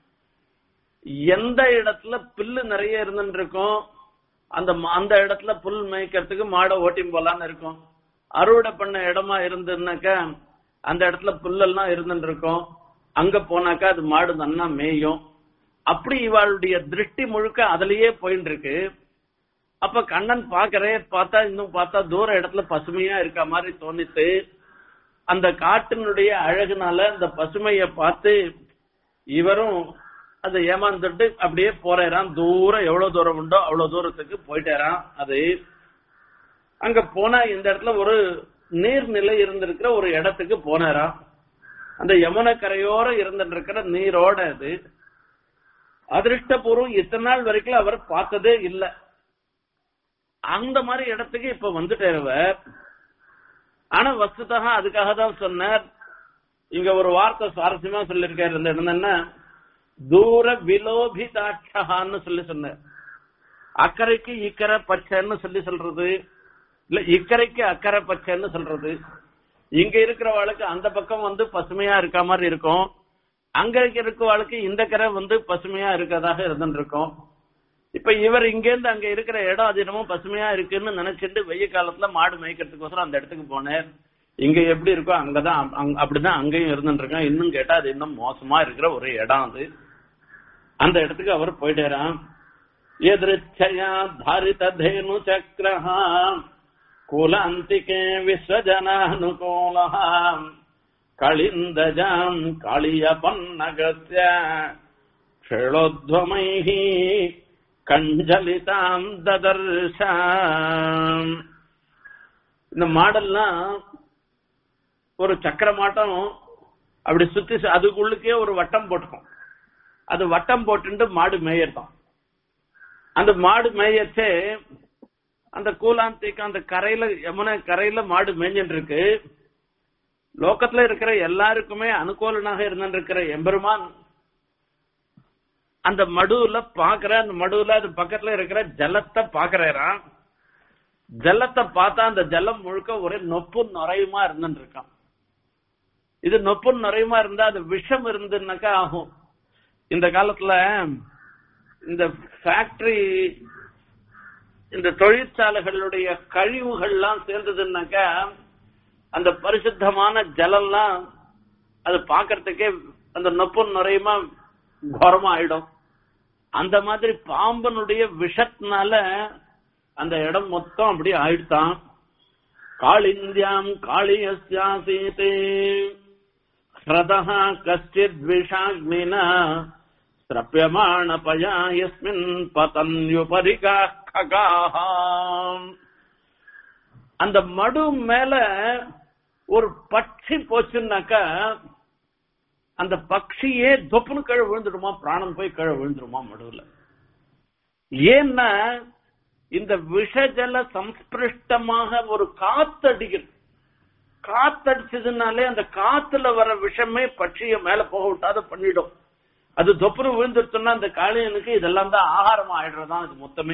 எந்த இடத்துல புல்லு நிறைய இருந்துட்டு இருக்கும் அந்த அந்த இடத்துல புல் மேய்க்கிறதுக்கு மாடை ஓட்டி போலான்னு இருக்கும் அறுவடை பண்ண இடமா இருந்ததுனாக்கா அந்த இடத்துல புல்லெல்லாம் இருந்துட்டு இருக்கும் அங்க போனாக்கா அது மாடு நன்னா மேயும் அப்படி இவாளுடைய திருஷ்டி முழுக்க அதுலயே போயிட்டு இருக்கு அப்ப கண்ணன் பாக்குறே பார்த்தா இன்னும் பார்த்தா தூர இடத்துல பசுமையா இருக்க மாதிரி தோணித்து அந்த காட்டினுடைய அழகுனால அந்த பசுமைய பார்த்து இவரும் அதை ஏமாந்துட்டு அப்படியே போறான் தூரம் எவ்வளவு தூரம் உண்டோ அவ்வளவு தூரத்துக்கு போயிட்டாராம் அது அங்க போனா இந்த இடத்துல ஒரு நீர்நிலை இருந்திருக்கிற ஒரு இடத்துக்கு போனாராம் அந்த யமுனை கரையோர இருந்துட்டு இருக்கிற நீரோட அது அதிருஷ்டபூர்வம் இத்தனை நாள் வரைக்கும் அவர் பார்த்ததே இல்லை அந்த மாதிரி இடத்துக்கு இப்ப வந்துட்டார் ஆனா வஸ்துதா அதுக்காக தான் சொன்னார் இங்க ஒரு வார்த்தை சுவாரஸ்யமா சொல்லியிருக்காரு இந்த இடம் என்ன தூர விலோபிதாட்சகான்னு சொல்லி சொன்னார் அக்கறைக்கு இக்கரை பச்சைன்னு சொல்லி சொல்றது இல்ல இக்கரைக்கு அக்கறை பச்சைன்னு சொல்றது இங்க இருக்கிறவாளுக்கு அந்த பக்கம் வந்து பசுமையா இருக்க மாதிரி இருக்கும் அங்க இருக்கிறவாளுக்கு இந்த கரை வந்து பசுமையா இருக்கிறதாக இருந்துட்டு இருக்கும் இப்ப இவர் இங்கேருந்து அங்க இருக்கிற இடம் அது என்னமோ பசுமையா இருக்குன்னு நினைச்சிட்டு வெய்ய காலத்துல மாடு மேய்க்கிறதுக்கோசரம் அந்த இடத்துக்கு போனேன் இங்க எப்படி இருக்கோ அங்கதான் அப்படிதான் அங்கேயும் இருந்துட்டு இருக்கேன் இன்னும் கேட்டா அது இன்னும் மோசமா இருக்கிற ஒரு இடம் அது அந்த இடத்துக்கு அவர் போயிட்டாராம் எதிர்ச்சயா தாரித தேனு சக்கரஹா குலாந்திகே விஸ்வஜனானுகூலஹா களிந்தஜாம் காளிய பன்னகஸ்ய க்ஷேளோத்வமைஹி கஞ்சலிதாம் ததர்ஷாம் இந்த மாடல்லாம் ஒரு சக்கர மாட்டம் அப்படி சுத்தி அதுக்குள்ளுக்கே ஒரு வட்டம் போட்டுக்கும் அது வட்டம் போட்டு மாடு மேயர்தான் அந்த மாடு மேயச்சே அந்த கூலாந்திக்கு அந்த கரையில யமுனை கரையில மாடு மேய்ஞ்சிட்டு இருக்கு லோக்கத்துல இருக்கிற எல்லாருக்குமே அனுகூலனாக இருந்துட்டு இருக்கிற எம்பெருமான் அந்த மடுவுல பாக்குற அந்த மடுவுல அது பக்கத்துல இருக்கிற ஜலத்தை பாக்குறான் ஜலத்தை பார்த்தா அந்த ஜலம் முழுக்க ஒரே நொப்பு நுறையுமா இருந்துட்டு இருக்கான் இது நொப்பு நுறையுமா இருந்தா அது விஷம் இருந்துனாக்கா ஆகும் இந்த காலத்துல இந்த ஃபேக்டரி இந்த தொழிற்சாலைகளுடைய கழிவுகள்லாம் சேர்ந்ததுன்னாக்கா அந்த பரிசுத்தமான ஜலம்லாம் அது பாக்குறதுக்கே அந்த நொப்பு நுரையுமா கோரமா ஆயிடும் அந்த மாதிரி பாம்பனுடைய விஷத்தினால அந்த இடம் மொத்தம் அப்படி ஆயிடுதான் காளிந்தியாம் காளியஸ்யாசீதே ஹ்ரதः கஷ்டித் விஷாக்னினா ஸ்ரப்பியமாணபயா யஸ்மின் பதன்யுபரிகா ககாः அந்த மடு மேல ஒரு பட்சி போச்சுன்னாக்கா அந்த பட்சியே தொப்புனு கீழே விழுந்துடுமா பிராணம் போய் கீழே விழுந்துருமா மடுவுல ஏன்னா இந்த விஷஜல சம்ஸ்பிருஷ்டமாக ஒரு காத்தடிக்கிறது காத்தடிச்சதுனாலே அந்த காத்துல வர விஷமே பட்சிய மேல போக விட்டாத பண்ணிடும் அது தொப்புரு விழுந்துருச்சுன்னா அந்த காளியனுக்கு இதெல்லாம் தான் ஆகாரம் ஆயிடுறதான் இது மொத்தமே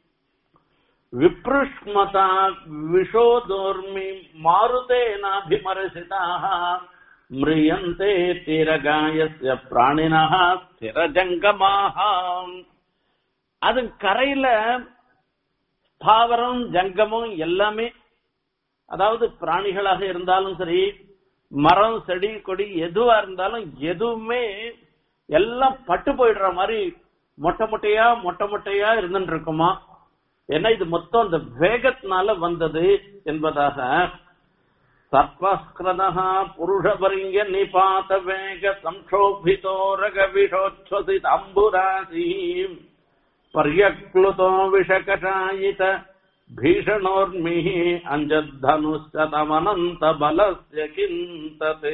விப்ருஷ்மதா விஷோதோர்மி மாருதேனாபிமரசிதாக மிரியந்தே தீரகாயஸ்ய பிராணினா ஸ்திரஜங்கமாக அது கரையில ஸ்தாவரம் ஜங்கமம் எல்லாமே அதாவது பிராணிகளாக இருந்தாலும் சரி மரம் செடி கொடி எதுவா இருந்தாலும் எதுவுமே எல்லாம் பட்டு போயிடுற மாதிரி மொட்டை மொட்டையா மொட்டை மொட்டையா இருந்துட்டு இருக்குமா ஏன்னா இது மொத்தம் அந்த வேகத்தினால வந்தது என்பதாக சர்பஸ்கிருதா புருஷபரிங்க நிபாத வேக சம்ஷோபிதோ ரக விஷோத்வசி அம்புராசி பர்யக்ளுதோ விஷகஷாயித भीषणोर्मिः अञ्जद्धनुश्च तमनन्तबलस्य किन्तते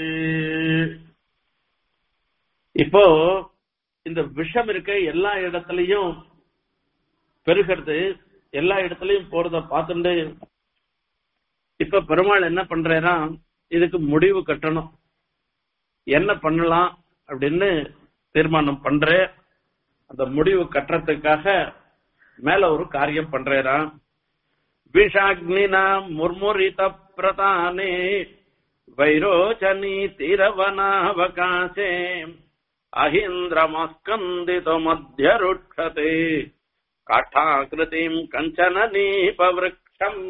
இப்போ இந்த விஷம் இருக்க எல்லா இடத்துலயும் பெருகிறது எல்லா இடத்துலயும் போறத பார்த்துட்டு இப்ப பெருமாள் என்ன பண்றேன்னா இதுக்கு முடிவு கட்டணும் என்ன பண்ணலாம் அப்படின்னு தீர்மானம் பண்றேன் அந்த முடிவு கட்டுறதுக்காக மேல ஒரு காரியம் பண்றாராம் விஷாக்னினா முர்முரித பிரதானே வைரோச்சனி திரவனாவகாசே அஹிந்திரமஸ்கந்தித மத்தியருட்சதே காட்டாகிருதிம் கஞ்சன நீபவிருக்ஷம்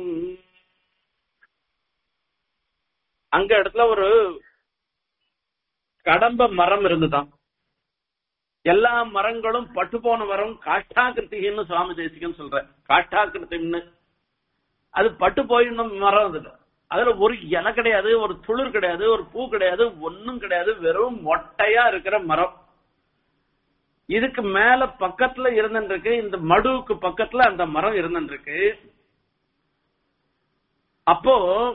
அங்க இடத்துல ஒரு கடம்ப மரம் இருந்துதான் எல்லா மரங்களும் பட்டு போன மரம் காஷ்டாகிருத்தின்னு சுவாமி தேசிகன் சொல்ற காஷ்டாகிருத்தின்னு அது பட்டு போயின மரம் அதுல அதுல ஒரு இலை கிடையாது ஒரு துளிர் கிடையாது ஒரு பூ கிடையாது ஒன்னும் கிடையாது வெறும் மொட்டையா இருக்கிற மரம் இதுக்கு மேல பக்கத்துல இருந்துருக்கு இந்த மடுவுக்கு பக்கத்துல அந்த மரம் இருந்துருக்கு அப்போ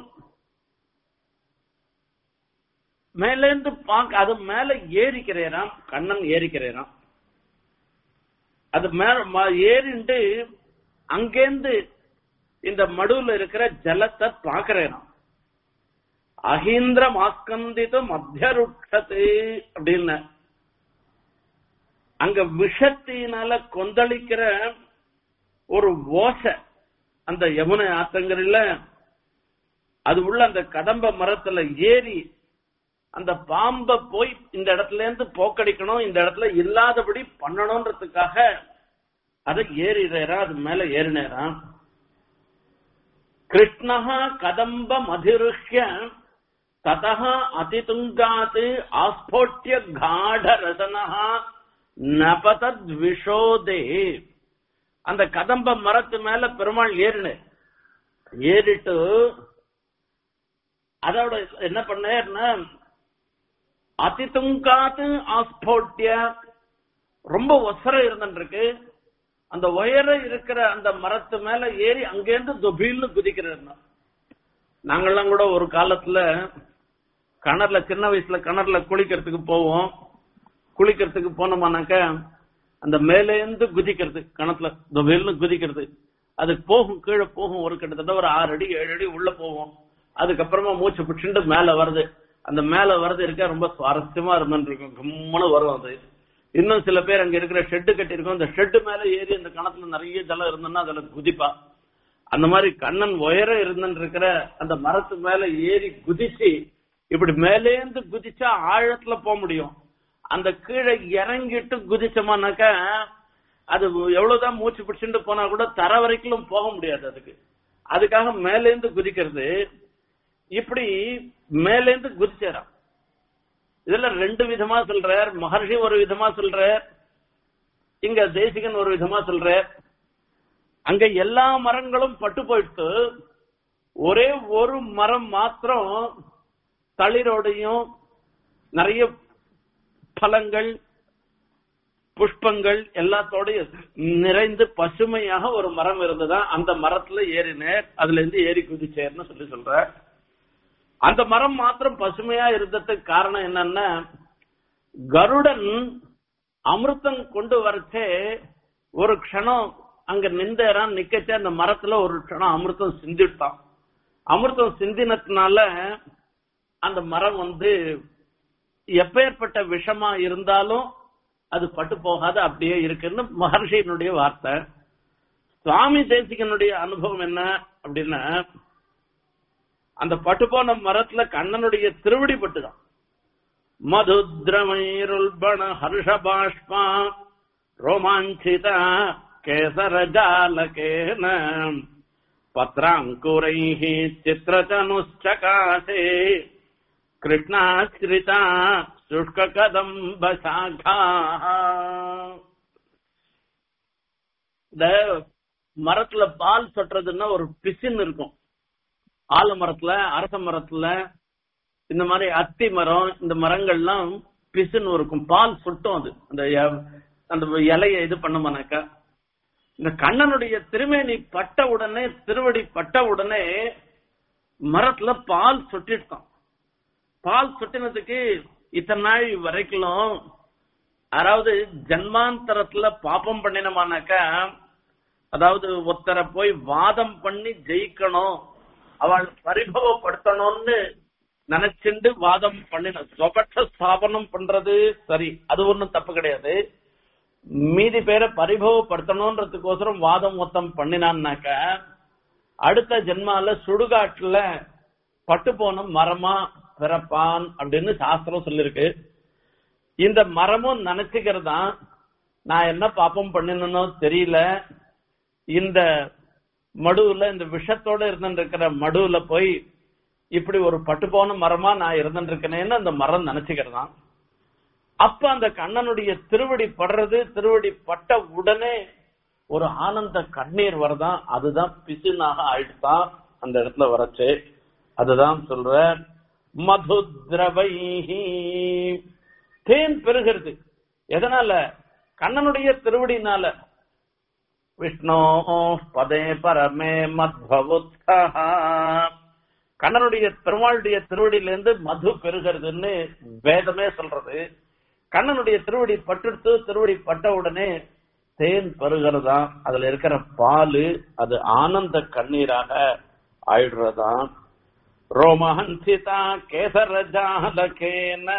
மேலேந்து பாக்க அது மேல ஏறிக்கிறேராம் கண்ணன் ஏறிக்கிறேராம் அது மேல ஏறிண்டு அங்கேந்து இந்த மடுவுல இருக்கிற ஜலத்தை பாக்குறேனாம் அகீந்திரம் ஆஸ்கந்தித மத்தியருட்சத்து அப்படின்னு அங்க விஷத்தினால கொந்தளிக்கிற ஒரு ஓசை அந்த யமுனை ஆத்தங்கரில அது உள்ள அந்த கடம்ப மரத்துல ஏறி அந்த பாம்பை போய் இந்த இடத்துல இருந்து போக்கடிக்கணும் இந்த இடத்துல இல்லாதபடி பண்ணணும்ன்றதுக்காக அதை ஏறிறா அது மேல ஏறினேரா கிருஷ்ணா கதம்ப மதிருஷ்ய ததா அதிதுங்காத் ஆஸ்போட்டிய காட ரசனா நபதத் விஷோதே அந்த கதம்ப மரத்து மேல பெருமாள் ஏறின ஏறிட்டு அதோட என்ன பண்ணேன்னா அதிதுங்காத்து ஆஸ்போட்டிய ரொம்ப ஒசரம் இருந்துருக்கு அந்த உயர இருக்கிற அந்த மரத்து மேல ஏறி அங்கேருந்து துபீல்னு குதிக்கிறார் நாங்கெல்லாம் கூட ஒரு காலத்துல கிணறுல சின்ன வயசுல கிணறுல குளிக்கிறதுக்கு போவோம் குளிக்கிறதுக்கு போனோமானாக்க அந்த மேலேந்து குதிக்கிறது கிணத்துல துபீல்னு குதிக்கிறது அது போகும் கீழே போகும் ஒரு கிட்டத்தட்ட ஒரு ஆறு அடி ஏழு அடி உள்ள போவோம் அதுக்கப்புறமா மூச்சு பிடிச்சிட்டு மேல வருது அந்த மேல வரது இருக்க ரொம்ப சுவாரஸ்யமா இருந்துட்டு இருக்கும் கம்முன்னு வரும் அது இன்னும் சில பேர் அங்க இருக்கிற ஷெட்டு கட்டியிருக்கோம் அந்த ஷெட்டு மேல ஏறி அந்த கணத்துல நிறைய ஜலம் இருந்ததுன்னா அதுல குதிப்பா அந்த மாதிரி கண்ணன் உயர இருந்துட்டு இருக்கிற அந்த மரத்து மேல ஏறி குதிச்சு இப்படி மேலேந்து குதிச்சா ஆழத்துல போக முடியும் அந்த கீழே இறங்கிட்டு குதிச்சோமானாக்க அது எவ்வளவுதான் மூச்சு பிடிச்சிட்டு போனா கூட தர வரைக்கும் போக முடியாது அதுக்கு அதுக்காக மேலேந்து குதிக்கிறது இப்படி மேலேந்து குதிச்சாராம் இதுல ரெண்டு விதமா சொல்றார் மகர்ஷி ஒரு விதமா சொல்றார் இங்க தேசிகன் ஒரு விதமா சொல்றார் அங்க எல்லா மரங்களும் பட்டு போயிட்டு ஒரே ஒரு மரம் மாத்திரம் தளிரோடையும் நிறைய பழங்கள் புஷ்பங்கள் எல்லாத்தோடையும் நிறைந்து பசுமையாக ஒரு மரம் இருந்ததா அந்த மரத்துல ஏறினேர் அதுல இருந்து ஏறி குதிச்சேர்னு சொல்லி சொல்ற அந்த மரம் மாத்திரம் பசுமையா இருந்ததுக்கு காரணம் என்னன்னா கருடன் அமிர்தம் கொண்டு வரச்சே ஒரு க்ஷணம் அங்க நின்றேறான் நிக்கச்சே அந்த மரத்துல ஒரு க்ஷணம் அமிர்தம் சிந்திட்டான் அமிர்தம் சிந்தினதுனால அந்த மரம் வந்து எப்பேற்பட்ட விஷமா இருந்தாலும் அது பட்டு போகாது அப்படியே இருக்குன்னு மகர்ஷியினுடைய வார்த்தை சுவாமி தேசிகனுடைய அனுபவம் என்ன அப்படின்னா அந்த பட்டு போன மரத்துல கண்ணனுடைய திருவடி பட்டுதான் மதுத்ரமயிருள்பண ஹர்ஷபாஷ்மா ரோமாஞ்சித கேசரஜாலகேன பத்ராங்குரைः चित्रतनुश्चकाशे कृष्णाश्रिता शुष्ककदम्बशाखाः இந்த மரத்துல பால் சொட்டுறதுன்னா ஒரு பிசின் இருக்கும் ஆல மரத்துல அரச மரத்துல இந்த மாதிரி அத்தி மரம் இந்த மரங்கள்லாம் பிசின் இருக்கும் பால் சொட்டும் அது அந்த எ- அந்த இலைய இது பண்ணமானாக்கா இந்த கண்ணனுடைய திருமேனி பட்ட உடனே திருவடி பட்ட உடனே மரத்துல பால் சொட்டிட்டான் பால் சொட்டினதுக்கு இத்தனை நாள் வரைக்கும் அதாவது ஜன்மாந்தரத்துல பாப்பம் பண்ணினமானாக்கா அதாவது ஒருத்தரை போய் வாதம் பண்ணி ஜெயிக்கணும் அவள் பரிபவப்படுத்தணும்னு நினைச்சுண்டு வாதம் பண்ணின சொபட்ட ஸ்தாபனம் பண்றது சரி அது ஒண்ணும் தப்பு கிடையாது மீதி பேரை பரிபவப்படுத்தணும்ன்றதுக்கோசரம் வாதம் மொத்தம் பண்ணினான்னாக்க அடுத்த ஜென்மால சுடுகாட்டுல பட்டு போன மரமா பிறப்பான் அப்படின்னு சாஸ்திரம் சொல்லிருக்கு இந்த மரமும் நினைச்சுக்கிறதா நான் என்ன பாப்பம் பண்ணினோ தெரியல இந்த மடுவுல இந்த விஷத்தோட இருந்துட்டு இருக்கிற மடுவுல போய் இப்படி ஒரு பட்டு போன மரமா நான் இருந்துட்டு இருக்கேனேன்னு அந்த மரம் நினைச்சுக்கிறதான் அப்ப அந்த கண்ணனுடைய திருவடி படுறது திருவடி பட்ட உடனே ஒரு ஆனந்த கண்ணீர் வருதான் அதுதான் பிசுனாக ஆயிடுதான் அந்த இடத்துல வரச்சு அதுதான் சொல்ற மது திரவைஹி தேன் பெருகிறது எதனால கண்ணனுடைய திருவடினால விஷ்ணு பதே பரமே மத்வவுத்கா கண்ணனுடைய பெருமாளுடைய திருவடியிலிருந்து மது பெருகிறதுன்னு வேதமே சொல்றது கண்ணனுடைய திருவடி பட்டுடுத்து திருவடி பட்ட உடனே தேன் பருகிறதா அதுல இருக்கிற பாலு அது ஆனந்த கண்ணீராக ஆயிடுறதாம் ரோமஹன்சிதா கேசரஜாலகேன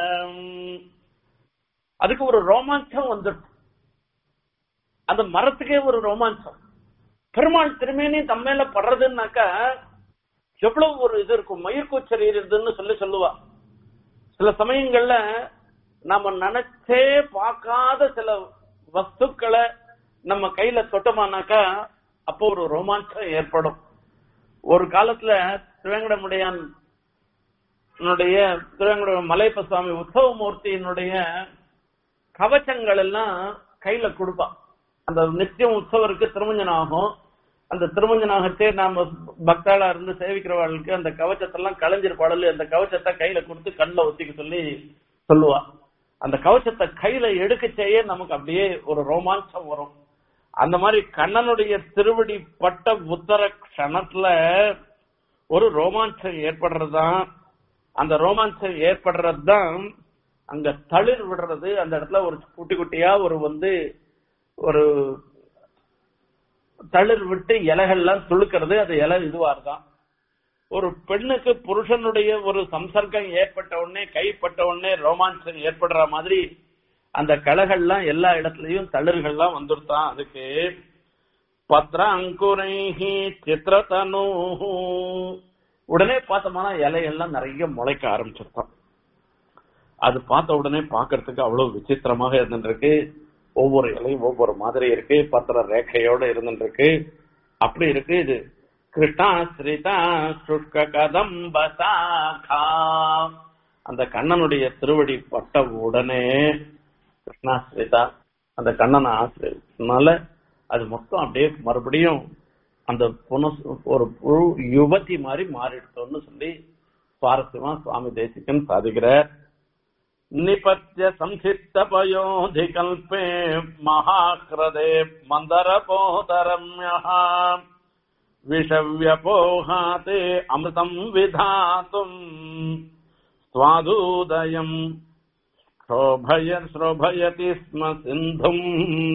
அதுக்கு ஒரு ரோமாஞ்சம் வந்துட்டு அந்த மரத்துக்கே ஒரு ரோமாஞ்சம் பெருமாள் திருமேனி தம்மேல படுறதுன்னாக்கா எவ்வளவு ஒரு இது இருக்கும் மயிர்கூச்சல் இருக்குதுன்னு சொல்லி சொல்லுவா சில சமயங்கள்ல நாம நினைச்சே பார்க்காத சில வஸ்துக்களை நம்ம கையில தொட்டோமானாக்கா அப்போ ஒரு ரோமாஞ்சம் ஏற்படும் ஒரு காலத்துல திருவேங்கடமுடையான் என்னுடைய திருவேங்கட மலைப்ப சுவாமி உற்சவமூர்த்தியினுடைய கவச்சங்கள் எல்லாம் கையில கொடுப்பா அந்த நித்தியம் உற்சவருக்கு திருமஞ்சனம் ஆகும் அந்த திருமஞ்சனாகத்தே நாம பக்தாளா இருந்து சேவிக்கிறவர்களுக்கு அந்த கவச்சத்தெல்லாம் கலைஞ்சிருப்பாடல் அந்த கவச்சத்தை கையில கொடுத்து கண்ணில் ஒத்திக்க சொல்லி சொல்லுவா அந்த கவச்சத்தை கையில எடுக்க செய்ய நமக்கு அப்படியே ஒரு ரோமாஞ்சம் வரும் அந்த மாதிரி கண்ணனுடைய திருவடி பட்ட உத்தர க்ஷணத்துல ஒரு ரோமாஞ்சம் ஏற்படுறதுதான் அந்த ரோமாஞ்சம் ஏற்படுறதுதான் அங்க தளிர் விடுறது அந்த இடத்துல ஒரு குட்டி குட்டியா ஒரு வந்து ஒரு தளிர் விட்டு இலைகள்லாம் துளுக்கிறது அது இலை இதுவாருதான் ஒரு பெண்ணுக்கு புருஷனுடைய ஒரு சம்சர்க்கம் ஏற்பட்ட உடனே கைப்பட்ட உடனே ரோமாஞ்சம் ஏற்படுற மாதிரி அந்த களைகள்லாம் எல்லா இடத்துலயும் தளிர்கள்லாம் வந்துருத்தான் அதுக்கு பத்ராங்குரைஹி சித்திரதனு உடனே பார்த்தோம்னா இலையெல்லாம் நிறைய முளைக்க ஆரம்பிச்சிருத்தான் அது பார்த்த உடனே பார்க்கறதுக்கு அவ்வளவு விசித்திரமாக இருந்துருக்கு ஒவ்வொரு இலையும் ஒவ்வொரு மாதிரி இருக்கு பத்திர ரேகையோட இருந்துருக்கு அப்படி இருக்கு இது கிருஷ்ணாஸ்ரிதா சுஷ்க கதம்ப சாகா அந்த கண்ணனுடைய திருவடி பட்ட உடனே கிருஷ்ணாஸ்ரிதா அந்த கண்ணனை ஆசிரியனால அது மொத்தம் அப்படியே மறுபடியும் அந்த புன ஒரு புழு யுவதி மாதிரி மாறிடுத்தோம்னு சொல்லி சுவாரஸ்யமா சுவாமி தேசிகன் சாதிக்கிறார் நிபத்திய சம்சித்த பயோதி கல்பே மகாக்கிரதே மந்தர போதரம்யா விஷவ்யபோகாதே அமிர்தம் விதாத்தும் ஸ்வாதூதயம் ஸ்ரோபய ஸ்ரோபயதி ஸ்ம சிந்தும்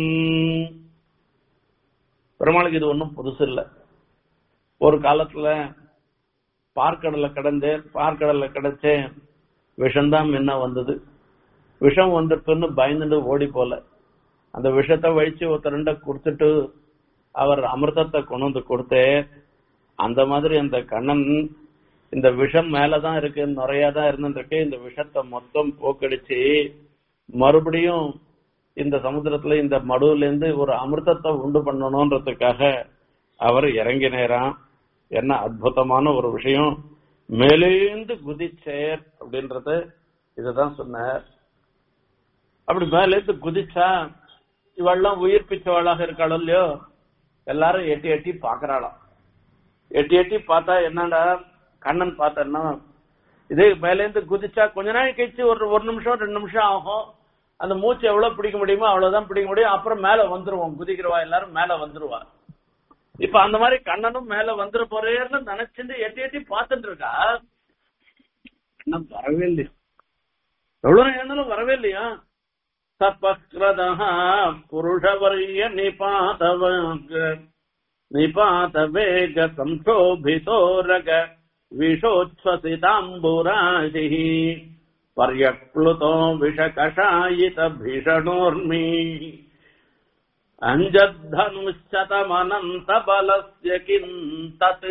பெருமாளுக்கு இது ஒன்றும் புதுசு இல்லை ஒரு காலத்துல பார்க்கடல்ல கிடந்தேன் பார்க்கடல்ல கிடைச்சேன் விஷம்தான் முன்ன வந்தது விஷம் வந்துட்டுன்னு பயந்துட்டு ஓடி போல அந்த விஷத்தை வழிச்சு ஒருத்தர் ரெண்ட கொடுத்துட்டு அவர் அமிர்தத்தை கொண்டு வந்து கொடுத்தே அந்த மாதிரி அந்த கண்ணன் இந்த விஷம் மேலதான் இருக்கு நுறையாதான் இருந்துருக்கு இந்த விஷத்தை மொத்தம் போக்கடிச்சு மறுபடியும் இந்த சமுத்திரத்துல இந்த மடுவுல இருந்து ஒரு அமிர்தத்தை உண்டு பண்ணணும்ன்றதுக்காக அவர் இறங்கினேராம் என்ன அற்புதமான ஒரு விஷயம் மேலேந்து குதிச்சேர் அப்படின்றது இதுதான் சொன்னார் அப்படி மேலேந்து குதிச்சா இவெல்லாம் உயிர் பிச்சவாளாக இருக்காளோ இல்லையோ எல்லாரும் எட்டி எட்டி பாக்குறாளாம் எட்டி எட்டி பார்த்தா என்னடா கண்ணன் பார்த்தன்னா இது மேலேந்து குதிச்சா கொஞ்ச நாள் கழிச்சு ஒரு ஒரு நிமிஷம் ரெண்டு நிமிஷம் ஆகும் அந்த மூச்சு எவ்வளவு பிடிக்க முடியுமோ அவ்வளவுதான் பிடிக்க முடியும் அப்புறம் மேல வந்துருவோம் குதிக்கிறவா எல்லாரும் மேல வந்துருவா இப்ப அந்த மாதிரி கண்ணனும் மேல வந்துட போறேன்னு நினைச்சுட்டு எட்டி எட்டி பார்த்துட்டு இருக்கா இன்னும் வரவே இல்லையா எவ்வளவு நேரம் வரவே இல்லையா சபக்ரதா புருஷவரிய நிபாதவக நிபாத வேக சம்சோபிதோரக விஷோத்வசிதாம்புராசி பர்யக்ளுதோ விஷகஷாயித பீஷணோர்மி அஞ்சத்தனுஷதமனந்த பலஸ்ய கிந்தத்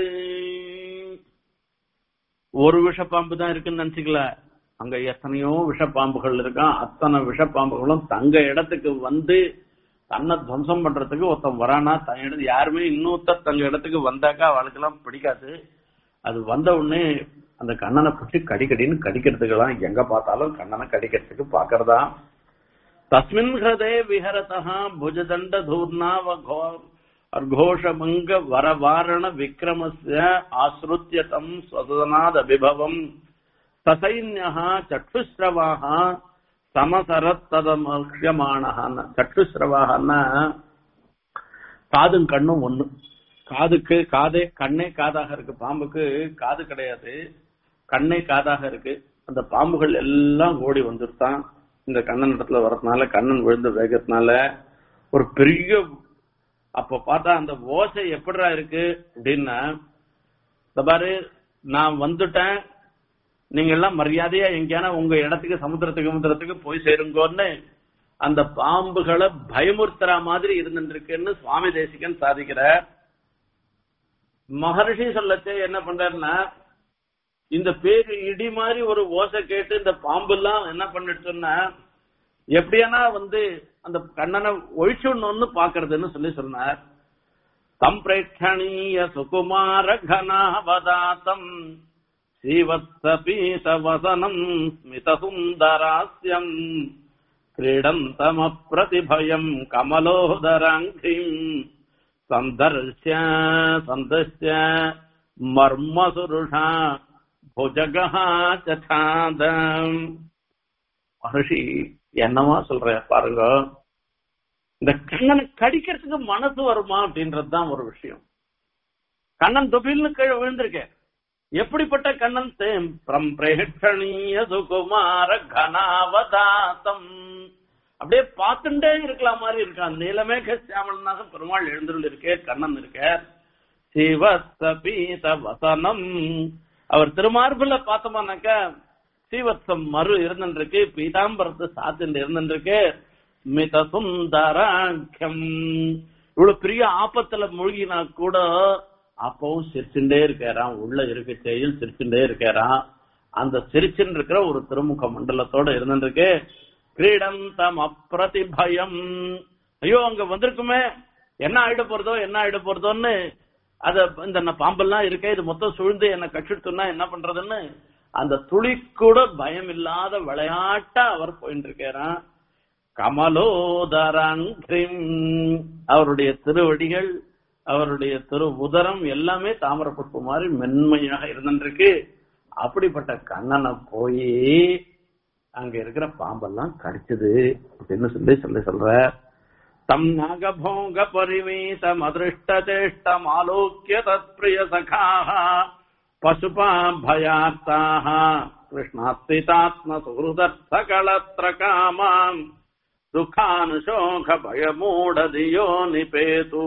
ஒரு விஷப்பாம்பு தான் இருக்குன்னு நினைச்சுக்கல அங்க எத்தனையோ விஷப்பாம்புகள் இருக்கான் அத்தனை விஷப்பாம்புகளும் தங்க இடத்துக்கு வந்து தன்னை துவம்சம் பண்றதுக்கு ஒருத்தன் வரானா தன் இடத்து யாருமே இன்னொருத்தர் தங்க இடத்துக்கு வந்தாக்கா அவளுக்கெல்லாம் பிடிக்காது அது வந்த உடனே அந்த கண்ணனை பிடிச்சி கடிக்கடின்னு கடிக்கிறதுக்கெல்லாம் எங்க பார்த்தாலும் கண்ணனை கடிக்கிறதுக்கு பாக்குறதா தஸ்மின் ஹிருதே விஹரதா புஜதண்ட தூர்ணாவ அர்கோஷமங்க வரவாரண விக்ரமஸ்ய ஆசிருத்திய தம் ஸ்வதனாத் அபிபவம் சசைன்யா சற்றுஸ்ரவாக சமசரத்ததமக்ஷமானஹான்னு சற்றுஸ்ரவாகன்னா காதும் கண்ணும் ஒண்ணு காதுக்கு காதே கண்ணே காதாக இருக்கு பாம்புக்கு காது கிடையாது கண்ணே காதாக இருக்கு அந்த பாம்புகள் எல்லாம் ஓடி வந்துருத்தான் இந்த கண்ணன் இடத்துல வரதுனால கண்ணன் விழுந்த வேகத்தினால ஒரு பெரிய அப்ப பார்த்தா அந்த ஓசை எப்படிடா இருக்கு அப்படின்னா இந்த பாரு நான் வந்துட்டேன் நீங்க எல்லாம் மரியாதையா எங்கேயான உங்க இடத்துக்கு சமுத்திரத்துக்கு சமுத்திரத்துக்கு போய் சேருங்கோன்னு அந்த பாம்புகளை பயமுறுத்துற மாதிரி இருந்துருக்குன்னு சுவாமி தேசிகன் சாதிக்கிறார் மகர்ஷி சொல்லச்சே என்ன பண்றாருன்னா இந்த பேரு இடி மாதிரி ஒரு ஓசை கேட்டு இந்த பாம்பு எல்லாம் என்ன பண்ணிட்டுன்னா எப்படியானா வந்து அந்த கண்ணனை ஒழிச்சுடணும்னு பாக்குறதுன்னு சொல்லி சொன்னார் சம்பிரேட்சணீய சுகுமார கனாவதாத்தம் ஸ்ரீவத்சபீச வசனம் ஸ்மித சுந்தராஸ்யம் கிரீடந்தமப்பிரதிபயம் கமலோதராங்கிம் சந்தர்ஷ்ய சந்தஸ்ய மர்மசுருஷா புஜகா சதாதம் மகர்ஷி என்னவா சொல்ற பாருங்க இந்த கண்ணனை கடிக்கிறதுக்கு மனசு வருமா அப்படின்றது தான் ஒரு விஷயம் கண்ணன் தொபில்னு கீழே விழுந்திருக்க எப்படிப்பட்ட கண்ணன் தேம் பிரம் பிரேட்சணீய சுகுமார கனாவதாத்தம் அப்படியே பார்த்துட்டே இருக்கலாம் மாதிரி இருக்கான் நீலமேக சியாமலனாக பெருமாள் எழுந்துள்ள இருக்கே கண்ணன் இருக்க சிவசபீத வசனம் அவர் திருமார்புல பார்த்தோம்னாக்க சீவத்சம் மறு இருந்துருக்கு பீதாம்பரத்து சாத்திட்டு இருந்துருக்கு மித சுந்தராக்கியம் இவ்வளவு பெரிய ஆபத்துல மூழ்கினா கூட அப்பவும் சிரிச்சுட்டே இருக்காராம் உள்ள இருக்கச்சேயும் சிரிச்சுட்டே இருக்காராம் அந்த சிரிச்சுன்னு இருக்கிற ஒரு திருமுக மண்டலத்தோட இருந்துருக்கு கிரீடந்தம் அப்பிரதிபயம் ஐயோ அங்க வந்திருக்குமே என்ன ஆயிட போறதோ என்ன ஆயிட போறதோன்னு அத இந்த பாம்பெல்லாம் இருக்கே இது மொத்தம் சூழ்ந்து என்ன கட்சிட்டுனா என்ன பண்றதுன்னு அந்த துளி கூட பயம் இல்லாத விளையாட்டா அவர் போயிட்டு இருக்காராம் கமலோதரங்கிம் அவருடைய திருவடிகள் அவருடைய திரு உதரம் எல்லாமே தாமர புஷ்பு மாதிரி மென்மையாக இருந்துருக்கு அப்படிப்பட்ட கண்ணனை போய் அங்க இருக்கிற பாம்பெல்லாம் கடிச்சது அப்படின்னு சொல்லி சொல்லி சொல்ற தம் நாகபோக பரிமீதம் அதிருஷ்டதேஷ்டம் ஆலோக்கிய தத்பிரிய சகாக பசுபா பயாத்தாக கிருஷ்ணாஸ்திதாத்ம சுகிருதர்த்த களத்திர காமாம் துக்கானுசோக பயமூடதியோ நிபேது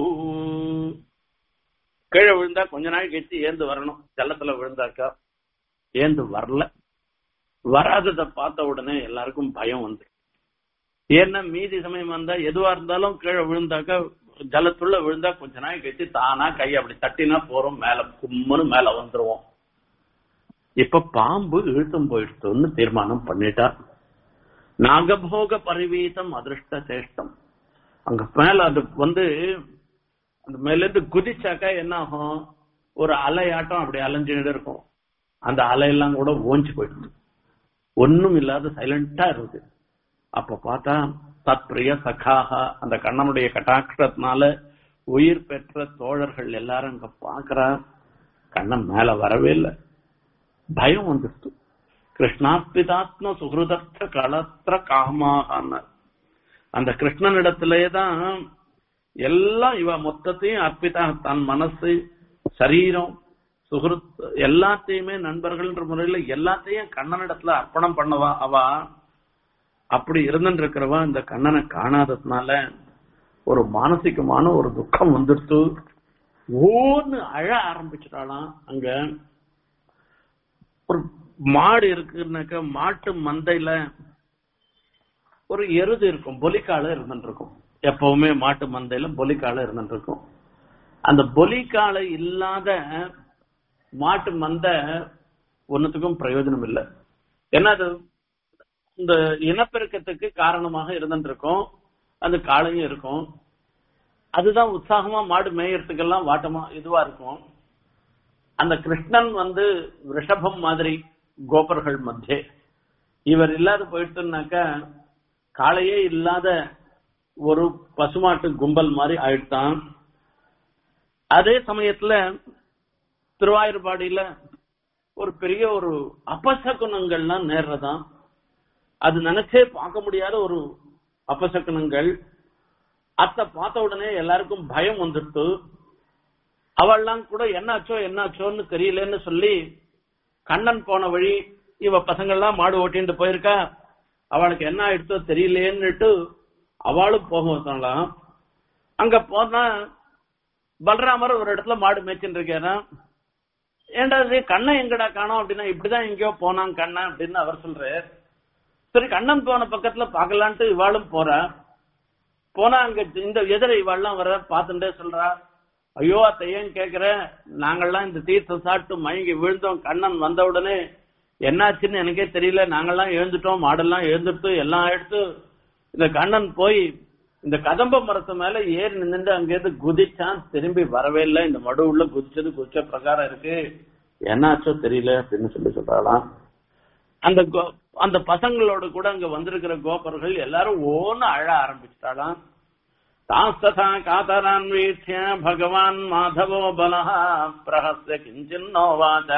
கீழே விழுந்தா கொஞ்ச நாள் கழிச்சு ஏந்து வரணும் ஜலத்துல விழுந்தாக்கா ஏந்து வரல வராததை பார்த்த உடனே எல்லாருக்கும் பயம் வந்து ஏன்னா மீதி சமயம் வந்தா எதுவா இருந்தாலும் கீழே விழுந்தாக்கா ஜலத்துள்ள விழுந்தா கொஞ்ச நாள் கழிச்சு தானா கை அப்படி தட்டினா போறோம் மேல கும்முன்னு மேல வந்துருவோம் இப்ப பாம்பு இழுத்தும் போயிடுச்சுன்னு தீர்மானம் பண்ணிட்டா நாகபோக பரிவீதம் அதிருஷ்ட சேஷ்டம் அங்க மேல அது வந்து அந்த மேல இருந்து குதிச்சாக்கா என்ன ஆகும் ஒரு அலையாட்டம் அப்படி அலைஞ்சுட்டு இருக்கும் அந்த அலையெல்லாம் கூட ஓஞ்சு போயிடுது ஒண்ணும் இல்லாத சைலண்டா இருக்குது அப்ப பார்த்தா தத்பிரிய சகாக அந்த கண்ணனுடைய கட்டாட்சத்தினால உயிர் பெற்ற தோழர்கள் எல்லாரும் அங்க பாக்குறா கண்ணன் மேல வரவே இல்லை பயம் வந்துடுச்சு கிருஷ்ணாஸ்பிதாத்ம சுகிருதர்த்த களத்திர காமாக அந்த கிருஷ்ணனிடத்திலே தான் எல்லாம் இவ மொத்தத்தையும் அர்ப்பிதா தன் மனசு சரீரம் சுகிருத் எல்லாத்தையுமே நண்பர்கள்ன்ற முறையில எல்லாத்தையும் கண்ணனிடத்துல அர்ப்பணம் பண்ணவா அவ அப்படி இருந்துட்டு இருக்கிறவா இந்த கண்ணனை காணாததுனால ஒரு மானசிகமான ஒரு துக்கம் வந்துடுத்து ஓன்னு அழ ஆரம்பிச்சிட்டாலாம் அங்க ஒரு மாடு இருக்குன்னாக்க மாட்டு மந்தையில ஒரு எருது இருக்கும் பொலிக்கால இருந்துட்டு இருக்கும் எப்பவுமே மாட்டு மந்தையில பொலிக்கால இருந்துட்டு இருக்கும் அந்த பொலிக்கால இல்லாத மாட்டு மந்த ஒன்னுத்துக்கும் பிரயோஜனம் இல்லை ஏன்னா அது இந்த இனப்பெருக்கத்துக்கு காரணமாக இருந்துட்டு இருக்கும் அந்த காளையும் இருக்கும் அதுதான் உற்சாகமா மாடு மேயறதுக்கெல்லாம் வாட்டமா இதுவா இருக்கும் அந்த கிருஷ்ணன் வந்து ரிஷபம் மாதிரி கோபர்கள் மத்திய இவர் இல்லாத போயிட்டுனாக்கா காளையே இல்லாத ஒரு பசுமாட்டு கும்பல் மாதிரி ஆயிட்டான் அதே சமயத்துல திருவாயூர்பாடியில ஒரு பெரிய ஒரு அபசகுணங்கள்லாம் நேர்றதான் அது நினைச்சே பார்க்க முடியாத ஒரு அபசகுணங்கள் அத்தை பார்த்த உடனே எல்லாருக்கும் பயம் வந்துட்டு அவள்லாம் கூட என்னாச்சோ என்னாச்சோன்னு தெரியலன்னு சொல்லி கண்ணன் போன வழி இவ பசங்கள்லாம் மாடு ஓட்டிட்டு போயிருக்கா அவளுக்கு என்ன ஆயிடுச்சோ தெரியலேன்னுட்டு அவளும் போக வந்தாலாம் அங்க போனா பலராமர் ஒரு இடத்துல மாடு மேய்ச்சிட்டு இருக்கேனா ஏண்டா இது கண்ணன் எங்கடா காணோம் அப்படின்னா இப்படிதான் எங்கேயோ போனான் கண்ணன் அப்படின்னு அவர் சொல்றாரு சரி கண்ணன் போன பக்கத்துல பாக்கலான்ட்டு இவாளும் போறா போனா அங்க இந்த எதிர இவாள்லாம் வர பார்த்துட்டே சொல்றா ஐயோ அத்தை ஏன் கேக்குற நாங்கெல்லாம் இந்த தீர்த்தம் சாப்பிட்டு மயங்கி விழுந்தோம் கண்ணன் வந்த உடனே என்னாச்சுன்னு எனக்கே தெரியல நாங்கெல்லாம் எழுந்துட்டோம் மாடெல்லாம் எழுந்துட்டு எல்லாம் எடுத்து இந்த கண்ணன் போய் இந்த கதம்ப மரத்து மேல ஏறி நின்று அங்கிருந்து குதிச்சான் திரும்பி வரவே இல்லை இந்த மடு உள்ள குதிச்சது குதிச்ச பிரகாரம் இருக்கு என்னாச்சோ தெரியல அப்படின்னு சொல்லி சொல்றாளாம் அந்த கோ- அந்த பசங்களோட கூட அங்க வந்திருக்கிற கோபர்கள் எல்லாரும் ஓன்னு அழ ஆரம்பிச்சிட்டாளாம் தாஸ்ததா காதரான் வீட்சிய பகவான் மாதவோ பலஹ பிரஹஸ்ய கிஞ்சின்னோவாத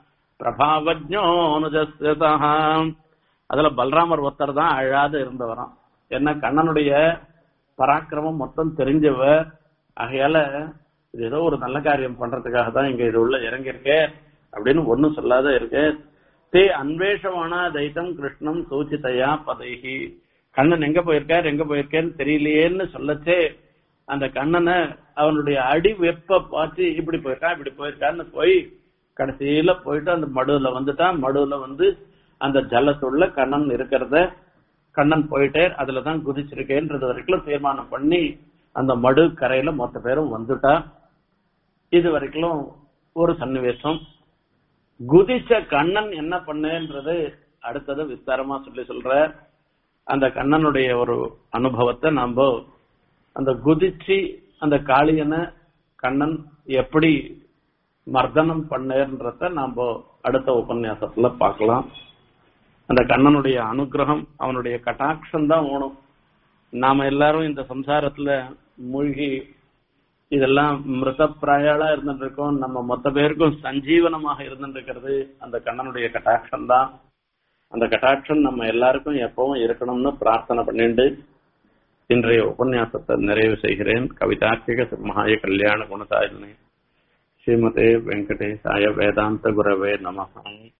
பிரபாவஜோனுஜஸ்யதா அதுல பலராமர் ஒருத்தர் தான் அழாத இருந்தவராம் என்ன கண்ணனுடைய பராக்கிரமம் மொத்தம் தெரிஞ்சவர் ஆகையால இது ஏதோ ஒரு நல்ல காரியம் பண்றதுக்காக தான் இங்க இது உள்ள இறங்கியிருக்கே அப்படின்னு ஒண்ணும் சொல்லாத இருக்கு தே அன்வேஷமானா தைத்தம் கிருஷ்ணம் சூச்சிதையா பதைகி கண்ணன் எங்க போயிருக்கார் எங்க போயிருக்கேன்னு தெரியலையேன்னு சொல்லச்சே அந்த கண்ணனை அவனுடைய அடி வெப்ப பார்த்து இப்படி போயிருக்கான் இப்படி போயிருக்கான்னு போய் கடைசியில போயிட்டு அந்த மடுவுல வந்துட்டான் மடுவுல வந்து அந்த ஜலத்துள்ள கண்ணன் இருக்கிறத கண்ணன் போயிட்டே அதுலதான் குதிச்சிருக்கேன்றது வரைக்கும் தீர்மானம் பண்ணி அந்த மடு கரையில மொத்த பேரும் வந்துட்டா இது வரைக்கும் ஒரு சன்னிவேசம் குதிச்ச கண்ணன் என்ன பண்ணேன்றது அடுத்தது விஸ்தாரமா சொல்லி சொல்ற அந்த கண்ணனுடைய ஒரு அனுபவத்தை நாம அந்த குதிச்சு அந்த காளியனை கண்ணன் எப்படி மர்தனம் பண்ணேன்றத நாம அடுத்த உபன்யாசத்துல பார்க்கலாம் அந்த கண்ணனுடைய அனுகிரகம் அவனுடைய கட்டாட்சம் தான் ஓணும் நாம எல்லாரும் இந்த சம்சாரத்துல மூழ்கி இதெல்லாம் மிருதப்பிராயாளா இருந்துட்டு இருக்கோம் நம்ம மொத்த பேருக்கும் சஞ்சீவனமாக இருந்துட்டு இருக்கிறது அந்த கண்ணனுடைய கட்டாட்சம் தான் அந்த கட்டாட்சம் நம்ம எல்லாருக்கும் எப்பவும் இருக்கணும்னு பிரார்த்தனை பண்ணிட்டு இன்றைய உபன்யாசத்தை நிறைவு செய்கிறேன் கவிதார்த்திக சிம்ஹாய கல்யாண குணசாயினே ஸ்ரீமதே வெங்கடேசாய வேதாந்த குரவே நமகம்